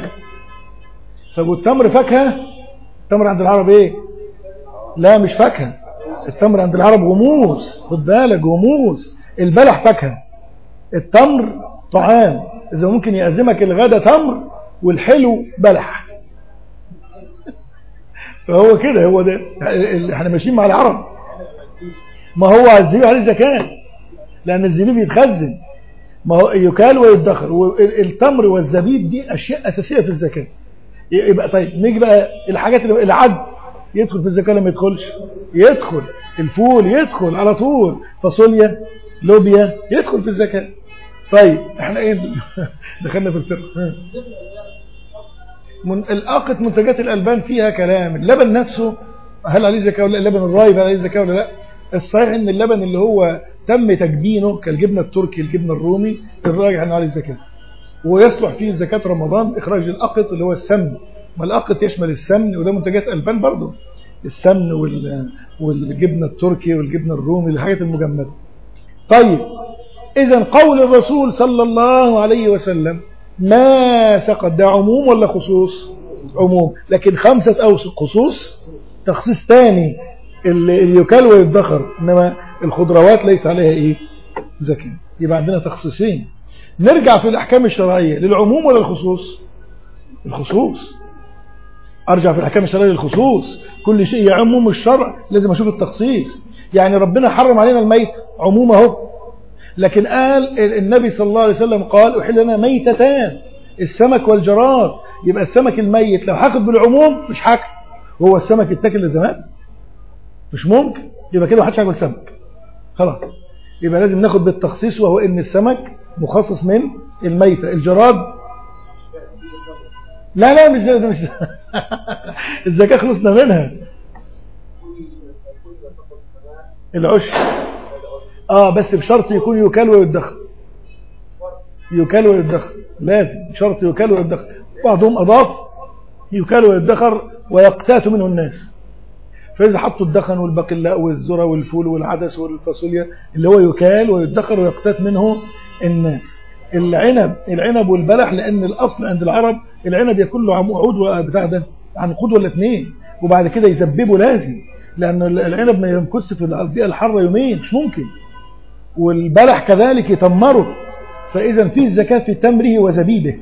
طب والتمر فاكهة التمر عند العرب ايه لا مش فاكهة التمر عند العرب غموس خد بالك غموس البلح فاكهة التمر طعام إذا ممكن يعزمك الغدا تمر والحلو بلح فهو كده هو ده احنا ماشيين مع العرب ما هو الزبيب عليه زكاة لأن الزبيب يتخزن ما هو يكال ويدخر والتمر والزبيب دي أشياء أساسية في الزكاة يبقى طيب نيجي بقى الحاجات اللي العد يدخل في الزكاة لما يدخلش يدخل الفول يدخل على طول فاصوليا لوبيا يدخل في الزكاة طيب احنا ايه دخلنا في الفقه من الأقة منتجات الألبان فيها كلام اللبن نفسه هل عليه زكاة ولا اللبن الرايب هل عليه زكاة ولا لا الصحيح ان اللبن اللي هو تم تجبينه كالجبنة التركي الجبنة الرومي الراجح انه عليه زكاة ويصلح فيه زكاة رمضان اخراج الأقط اللي هو السمن ما الأقط يشمل السمن وده منتجات ألبان برضه السمن والجبنة التركي والجبنة الرومي الحاجات المجمدة طيب إذا قول الرسول صلى الله عليه وسلم ما سقط ده عموم ولا خصوص عموم لكن خمسة أوسق خصوص تخصيص ثاني اللي يكال ويدخر إنما الخضروات ليس عليها إيه زكاة يبقى عندنا تخصيصين نرجع في الأحكام الشرعية للعموم ولا الخصوص الخصوص أرجع في الأحكام الشرعية للخصوص كل شيء يعمم الشرع لازم أشوف التخصيص يعني ربنا حرم علينا الميت عموم اهو لكن قال النبي صلى الله عليه وسلم قال أحل لنا ميتتان السمك والجراد يبقى السمك الميت لو حاكم بالعموم مش حاكم هو السمك يتاكل للزمان مش ممكن يبقى كده محدش هياكل سمك خلاص يبقى لازم ناخد بالتخصيص وهو ان السمك مخصص من الميتة الجراد لا لا مش مش الزكاة خلصنا منها العشر اه بس بشرط يكون يكال ويدخر يكال ويدخر لازم شرط يكال ويدخر بعضهم أضاف يكال ويدخر ويقتات منه الناس فإذا حطوا الدخن والبقلاء والذرة والفول والعدس والفاصوليا اللي هو يكال ويدخر ويقتات منه الناس العنب العنب والبلح لأن الأصل عند العرب العنب يكون له عود بتاع ده عنقود ولا اثنين وبعد كده يسببه لازم لأن العنب ما يمكث في البيئة الحارة يومين مش ممكن والبلح كذلك يتمره فإذا فيه زكاة في تمره وزبيبه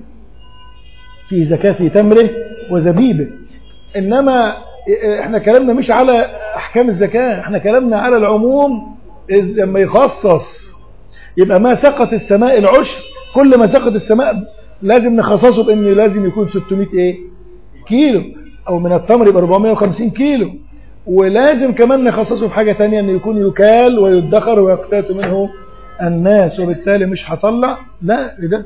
فيه زكاة في تمره وزبيبه إنما احنا كلامنا مش على أحكام الزكاة احنا كلامنا على العموم لما يخصص يبقى ما سقط السماء العشر كل ما سقط السماء لازم نخصصه بأن لازم يكون 600 ايه كيلو أو من التمر يبقى 450 كيلو ولازم كمان نخصصه بحاجة تانية أن يكون يكال ويدخر ويقتات منه الناس وبالتالي مش هطلع لا ده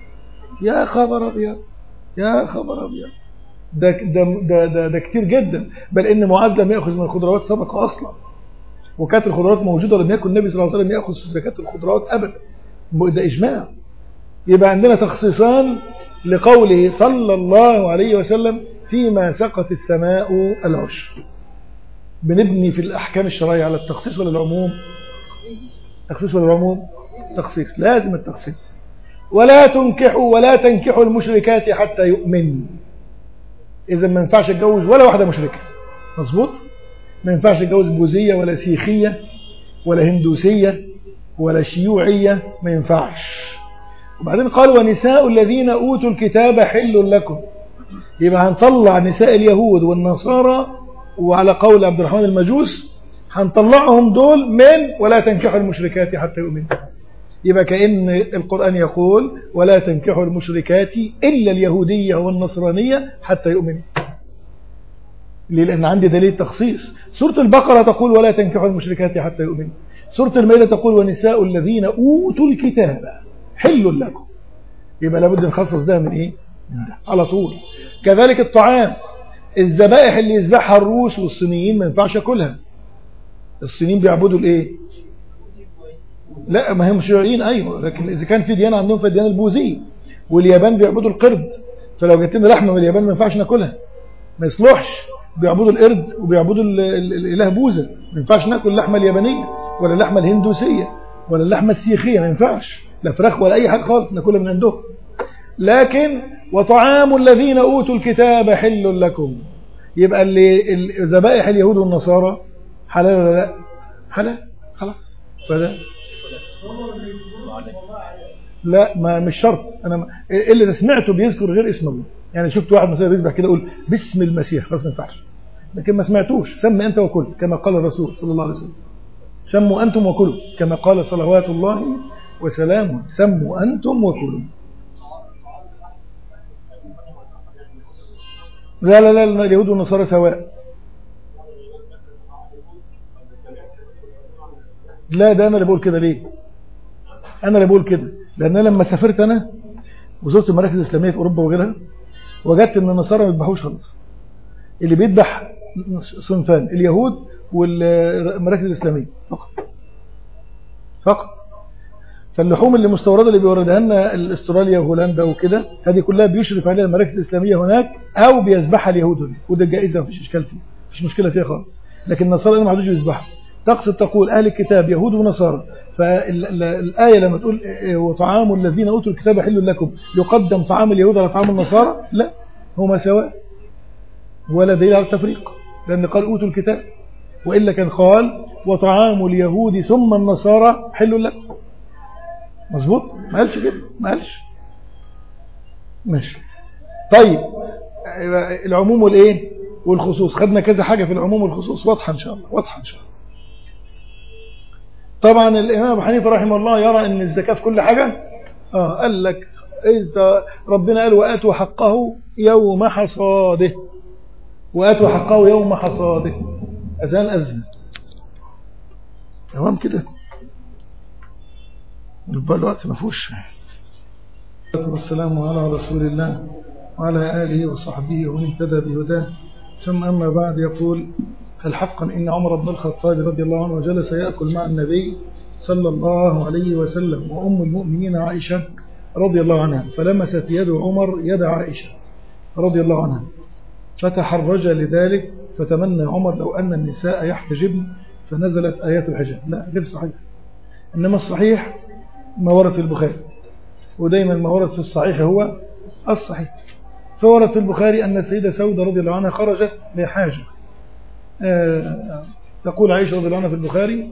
يا خبر أبيض يا خبر أبيض ده, ده, ده, ده, ده كتير جدا بل إن معاذ لم يأخذ من الخضروات سبق أصلا وكانت الخضروات موجودة لم يكن النبي صلى الله عليه وسلم يأخذ زكاة الخضروات أبدا ده إجماع يبقى عندنا تخصيصان لقوله صلى الله عليه وسلم فيما سقط السماء العشر بنبني في الأحكام الشرعية على التخصيص ولا العموم تخصيص ولا العموم تخصيص لازم التخصيص ولا تنكحوا ولا تنكحوا المشركات حتى يؤمن إذا ما ينفعش اتجوز ولا واحدة مشركة مظبوط ما ينفعش اتجوز بوذية ولا سيخية ولا هندوسية ولا شيوعية ما ينفعش وبعدين قال ونساء الذين أوتوا الكتاب حل لكم يبقى هنطلع نساء اليهود والنصارى وعلى قول عبد الرحمن المجوس هنطلعهم دول من ولا تنكحوا المشركات حتى يؤمنوا يبقى كأن القرآن يقول ولا تنكحوا المشركات إلا اليهودية والنصرانية حتى يؤمنوا ليه؟ لأن عندي دليل تخصيص سورة البقرة تقول ولا تنكحوا المشركات حتى يؤمنوا سورة المائدة تقول ونساء الذين أوتوا الكتاب حل لكم يبقى لابد نخصص ده من إيه من ده على طول كذلك الطعام الذبائح اللي يذبحها الروس والصينيين ما ينفعش اكلها الصينيين بيعبدوا الايه لا ما هم شيوعيين ايوه لكن اذا كان في ديانه عندهم في الديانه البوذيه واليابان بيعبدوا القرد فلو جبت لنا لحمه من اليابان ما ينفعش ناكلها ما يصلحش بيعبدوا القرد وبيعبدوا الاله بوذا ما ينفعش ناكل اللحمه اليابانيه ولا اللحمه الهندوسيه ولا اللحمه السيخيه ما ينفعش لا فراخ ولا اي حاجه خالص ناكلها من عندهم لكن وطعام الذين أوتوا الكتاب حل لكم يبقى اللي ذبائح اليهود والنصارى حلال ولا لا حلال خلاص فده لا ما مش شرط انا ما اللي سمعته بيذكر غير اسم الله يعني شفت واحد مثلا بيذبح كده يقول باسم المسيح خلاص ما ينفعش لكن ما سمعتوش سم انت وكل كما قال الرسول صلى الله عليه وسلم سموا انتم وكلوا كما قال صلوات الله وسلامه سموا انتم وكلوا لا لا لا اليهود والنصارى سواء لا ده انا اللي بقول كده ليه انا اللي بقول كده لان أنا لما سافرت انا وزرت المراكز الاسلاميه في اوروبا وغيرها وجدت ان النصارى ما بيذبحوش خالص اللي بيذبح صنفان اليهود والمراكز الاسلاميه فقط فقط فاللحوم اللي مستورده اللي بيوردها لنا استراليا وهولندا وكده هذه كلها بيشرف عليها المراكز الاسلاميه هناك او بيذبحها اليهود هنا وده جائزه مفيش اشكال فيه مفيش مشكله فيها خالص لكن النصارى ما حدوش بيذبحوا تقصد تقول اهل الكتاب يهود ونصارى فالايه لما تقول وطعام الذين اوتوا الكتاب حل لكم يقدم طعام اليهود على طعام النصارى لا هما سواء ولا دليل على التفريق لان قال اوتوا الكتاب والا كان قال وطعام اليهود ثم النصارى حل لكم مظبوط ما قالش كده ما قالش ماشي طيب العموم والايه والخصوص خدنا كذا حاجة في العموم والخصوص واضحة ان شاء الله واضحة ان شاء الله طبعا الامام ابو حنيفه رحمه الله يرى ان الزكاه في كل حاجه اه قال لك إذا ربنا قال واتوا حقه يوم حصاده وآتوا حقه يوم حصاده أذان أذن تمام كده يبقى الوقت ما فيهوش والسلام على رسول الله وعلى آله وصحبه ومن اهتدى بهداه ثم أما بعد يقول هل حقا إن عمر بن الخطاب رضي الله عنه جلس يأكل مع النبي صلى الله عليه وسلم وأم المؤمنين عائشة رضي الله عنها فلمست يد عمر يد عائشة رضي الله عنها فتحرج لذلك فتمنى عمر لو أن النساء يحتجبن فنزلت آيات الحجاب لا غير صحيح إنما الصحيح ما ورد في البخاري ودايما ما ورد في الصحيح هو الصحيح فورد في البخاري أن السيدة سودة رضي الله عنها خرجت لحاجة آه تقول عائشة رضي الله عنها في البخاري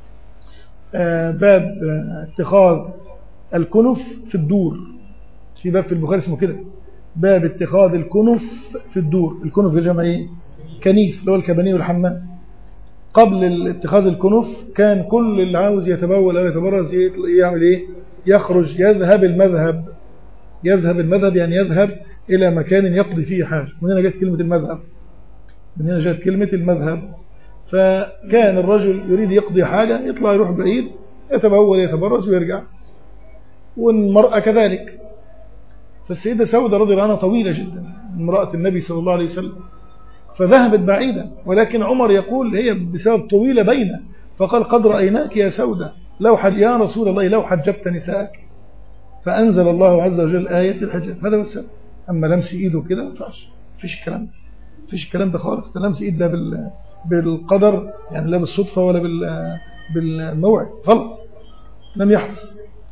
آه باب اتخاذ الكنف في الدور في باب في البخاري اسمه كده باب اتخاذ الكنف في الدور الكنف يا جماعة ايه كنيف اللي هو الكباني والحمام قبل اتخاذ الكنف كان كل اللي عاوز يتبول أو يتبرز يعمل ايه يخرج يذهب المذهب يذهب المذهب يعني يذهب إلى مكان يقضي فيه حاجة من هنا جت كلمة المذهب من هنا جت كلمة المذهب فكان الرجل يريد يقضي حاجة يطلع يروح بعيد يتبول يتبرز ويرجع والمرأة كذلك فالسيدة سودة رضي الله عنها طويلة جدا امرأة النبي صلى الله عليه وسلم فذهبت بعيدا ولكن عمر يقول هي بسبب طويلة بينه فقال قد رأيناك يا سودة لو حج يا رسول الله لو حجبت نسائك فأنزل الله عز وجل آية الحجاب هذا هو السبب أما لمس إيده كده ما ينفعش فيش الكلام ده فيش الكلام ده خالص ده لمس إيد لا بال... بالقدر يعني لا بالصدفة ولا بال... بالموعد غلط لم يحدث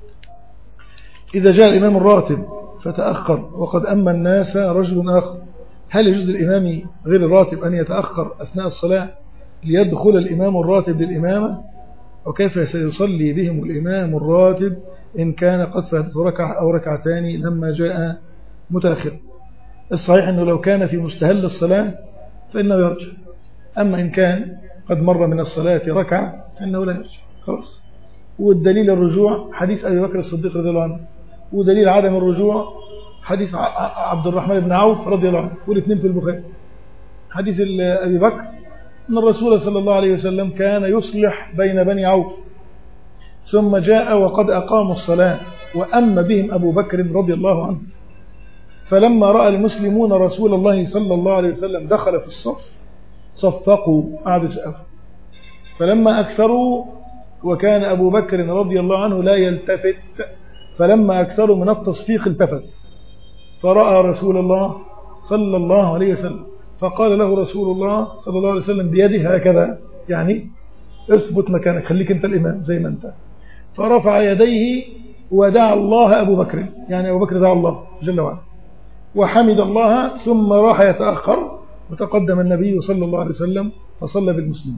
إذا جاء الإمام الراتب فتأخر وقد أما الناس رجل آخر هل يجوز للإمام غير الراتب أن يتأخر أثناء الصلاة ليدخل الإمام الراتب للإمامة وكيف سيصلي بهم الإمام الراتب إن كان قد فاتته ركعة أو ركعتان لما جاء متأخر الصحيح أنه لو كان في مستهل الصلاة فإنه يرجع أما إن كان قد مر من الصلاة ركعة فإنه لا يرجع خلاص والدليل الرجوع حديث أبي بكر الصديق رضي الله عنه ودليل عدم الرجوع حديث عبد الرحمن بن عوف رضي الله عنه والاثنين في البخاري حديث أبي بكر أن الرسول صلى الله عليه وسلم كان يصلح بين بني عوف ثم جاء وقد أقاموا الصلاة وأم بهم أبو بكر رضي الله عنه فلما رأى المسلمون رسول الله صلى الله عليه وسلم دخل في الصف صفقوا قعدوا سقفوا فلما أكثروا وكان أبو بكر رضي الله عنه لا يلتفت فلما أكثروا من التصفيق التفت فرأى رسول الله صلى الله عليه وسلم فقال له رسول الله صلى الله عليه وسلم بيده هكذا يعني اثبت مكانك خليك انت الإمام زي ما انت فرفع يديه ودعا الله أبو بكر يعني أبو بكر دعا الله جل وعلا وحمد الله ثم راح يتأخر وتقدم النبي صلى الله عليه وسلم فصلى بالمسلمين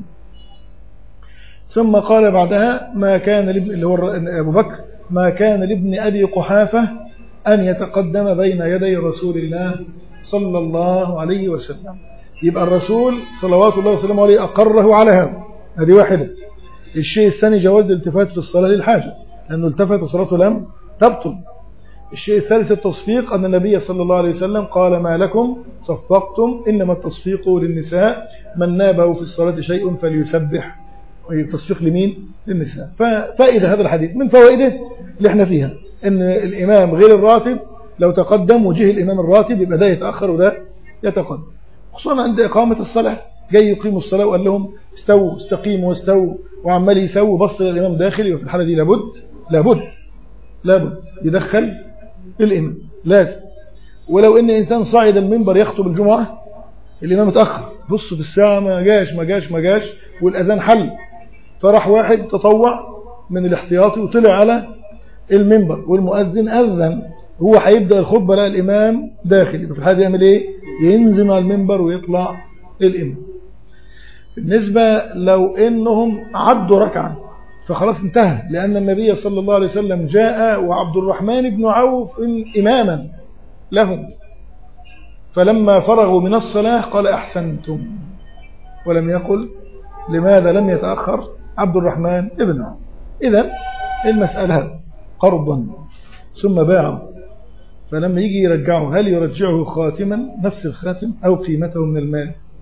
ثم قال بعدها ما كان لابن اللي هو أبو بكر ما كان لابن أبي قحافة أن يتقدم بين يدي رسول الله صلى الله عليه وسلم يبقى الرسول صلوات الله وسلامه عليه أقره على هذا هذه واحدة الشيء الثاني جواز الالتفات في الصلاة للحاجة لأنه التفت وصلاته لم تبطل الشيء الثالث التصفيق أن النبي صلى الله عليه وسلم قال ما لكم صفقتم إنما التصفيق للنساء من نابه في الصلاة شيء فليسبح التصفيق لمين للنساء ففائدة هذا الحديث من فوائده اللي احنا فيها ان الإمام غير الراتب لو تقدم وجه الإمام الراتب يبقى ده يتأخر وده يتقدم خصوصا عند إقامة الصلاة جاي يقيموا الصلاة وقال لهم استووا استقيموا واستووا وعمال يسووا بص للإمام داخل وفي الحالة دي لابد لابد لابد يدخل الإمام لازم ولو ان انسان صعد المنبر يخطب الجمعة الامام اتأخر بص في الساعة ما جاش ما جاش ما جاش والاذان حل فراح واحد تطوع من الاحتياطي وطلع على المنبر والمؤذن اذن هو هيبدا الخطبه لا الامام داخل يبقى في الحاله يعمل ايه ينزل على المنبر ويطلع الامام بالنسبه لو انهم عدوا ركعه فخلاص انتهى لأن النبي صلى الله عليه وسلم جاء وعبد الرحمن بن عوف إماما لهم فلما فرغوا من الصلاة قال أحسنتم ولم يقل لماذا لم يتأخر عبد الرحمن ابن عوف إذا المسألة قرضا ثم باعه فلما يجي يرجعه هل يرجعه خاتما نفس الخاتم أو قيمته من المال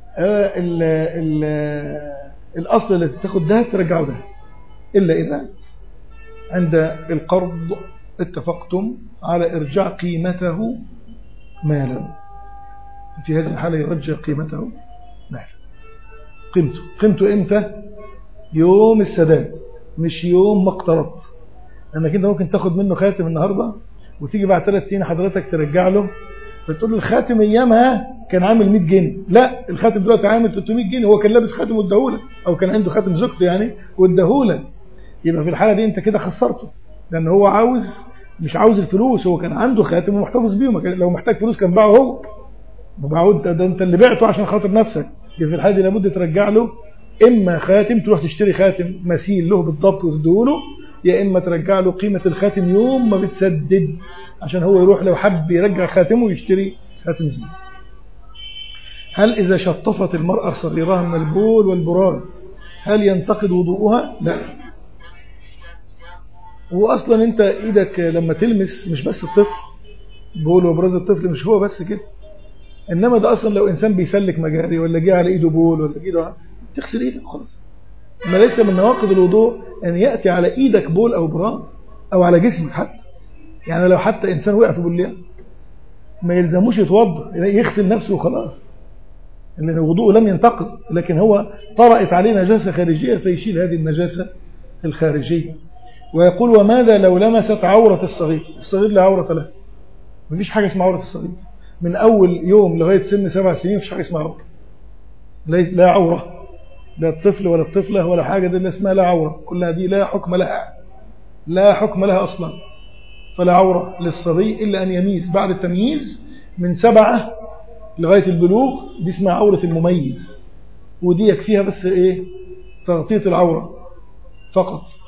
آه، ال ال الأصل الذي تاخد ده ترجعه ده إلا إذا عند القرض اتفقتم على إرجاع قيمته مالا في هذه الحالة يرجع قيمته مالا قيمته قيمته إمتى يوم السداد مش يوم ما اقترضت لأنك أنت ممكن تاخد منه خاتم النهاردة وتيجي بعد ثلاث سنين حضرتك ترجع له فتقول له الخاتم ايامها كان عامل 100 جنيه لا الخاتم دلوقتي عامل 300 جنيه هو كان لابس خاتم واداهولك او كان عنده خاتم زوجته يعني واداهولك يبقى في الحاله دي انت كده خسرته لان هو عاوز مش عاوز الفلوس هو كان عنده خاتم ومحتفظ بيه وما كان- لو محتاج فلوس كان باعه هو وباعه انت ده انت اللي بعته عشان خاطر نفسك يبقى في الحاله دي لابد ترجع له اما خاتم تروح تشتري خاتم مثيل له بالضبط وتديهوله يا اما ترجع له قيمه الخاتم يوم ما بتسدد عشان هو يروح لو حب يرجع خاتمه ويشتري خاتم زيت هل إذا شطفت المرأة صغيرها من البول والبراز هل ينتقد وضوءها؟ لا وأصلا أنت إيدك لما تلمس مش بس الطفل بول وبراز الطفل مش هو بس كده إنما ده أصلا لو إنسان بيسلك مجاري ولا جه على إيده بول ولا إيده تغسل إيدك خلاص ما ليس من نواقض الوضوء أن يأتي على إيدك بول أو براز أو على جسمك حتى يعني لو حتى إنسان وقع في بوليان ما يلزموش يتوضا يغسل نفسه وخلاص لأن وضوءه لم ينتقض لكن هو طرأت عليه نجاسة خارجية فيشيل هذه النجاسة الخارجية ويقول وماذا لو لمست عورة الصغير الصغير لا عورة له مفيش حاجة اسمها عورة الصغير من أول يوم لغاية سن سبع سنين مفيش حاجة اسمها عورة ليس لا عورة لا الطفل ولا الطفلة ولا حاجة دي اللي اسمها لا عورة كلها دي لا حكم لها لا حكم لها أصلا فلا عورة للصبي إلا أن يميز بعد التمييز من سبعة لغاية البلوغ دي اسمها عورة المميز ودي يكفيها بس إيه تغطية العورة فقط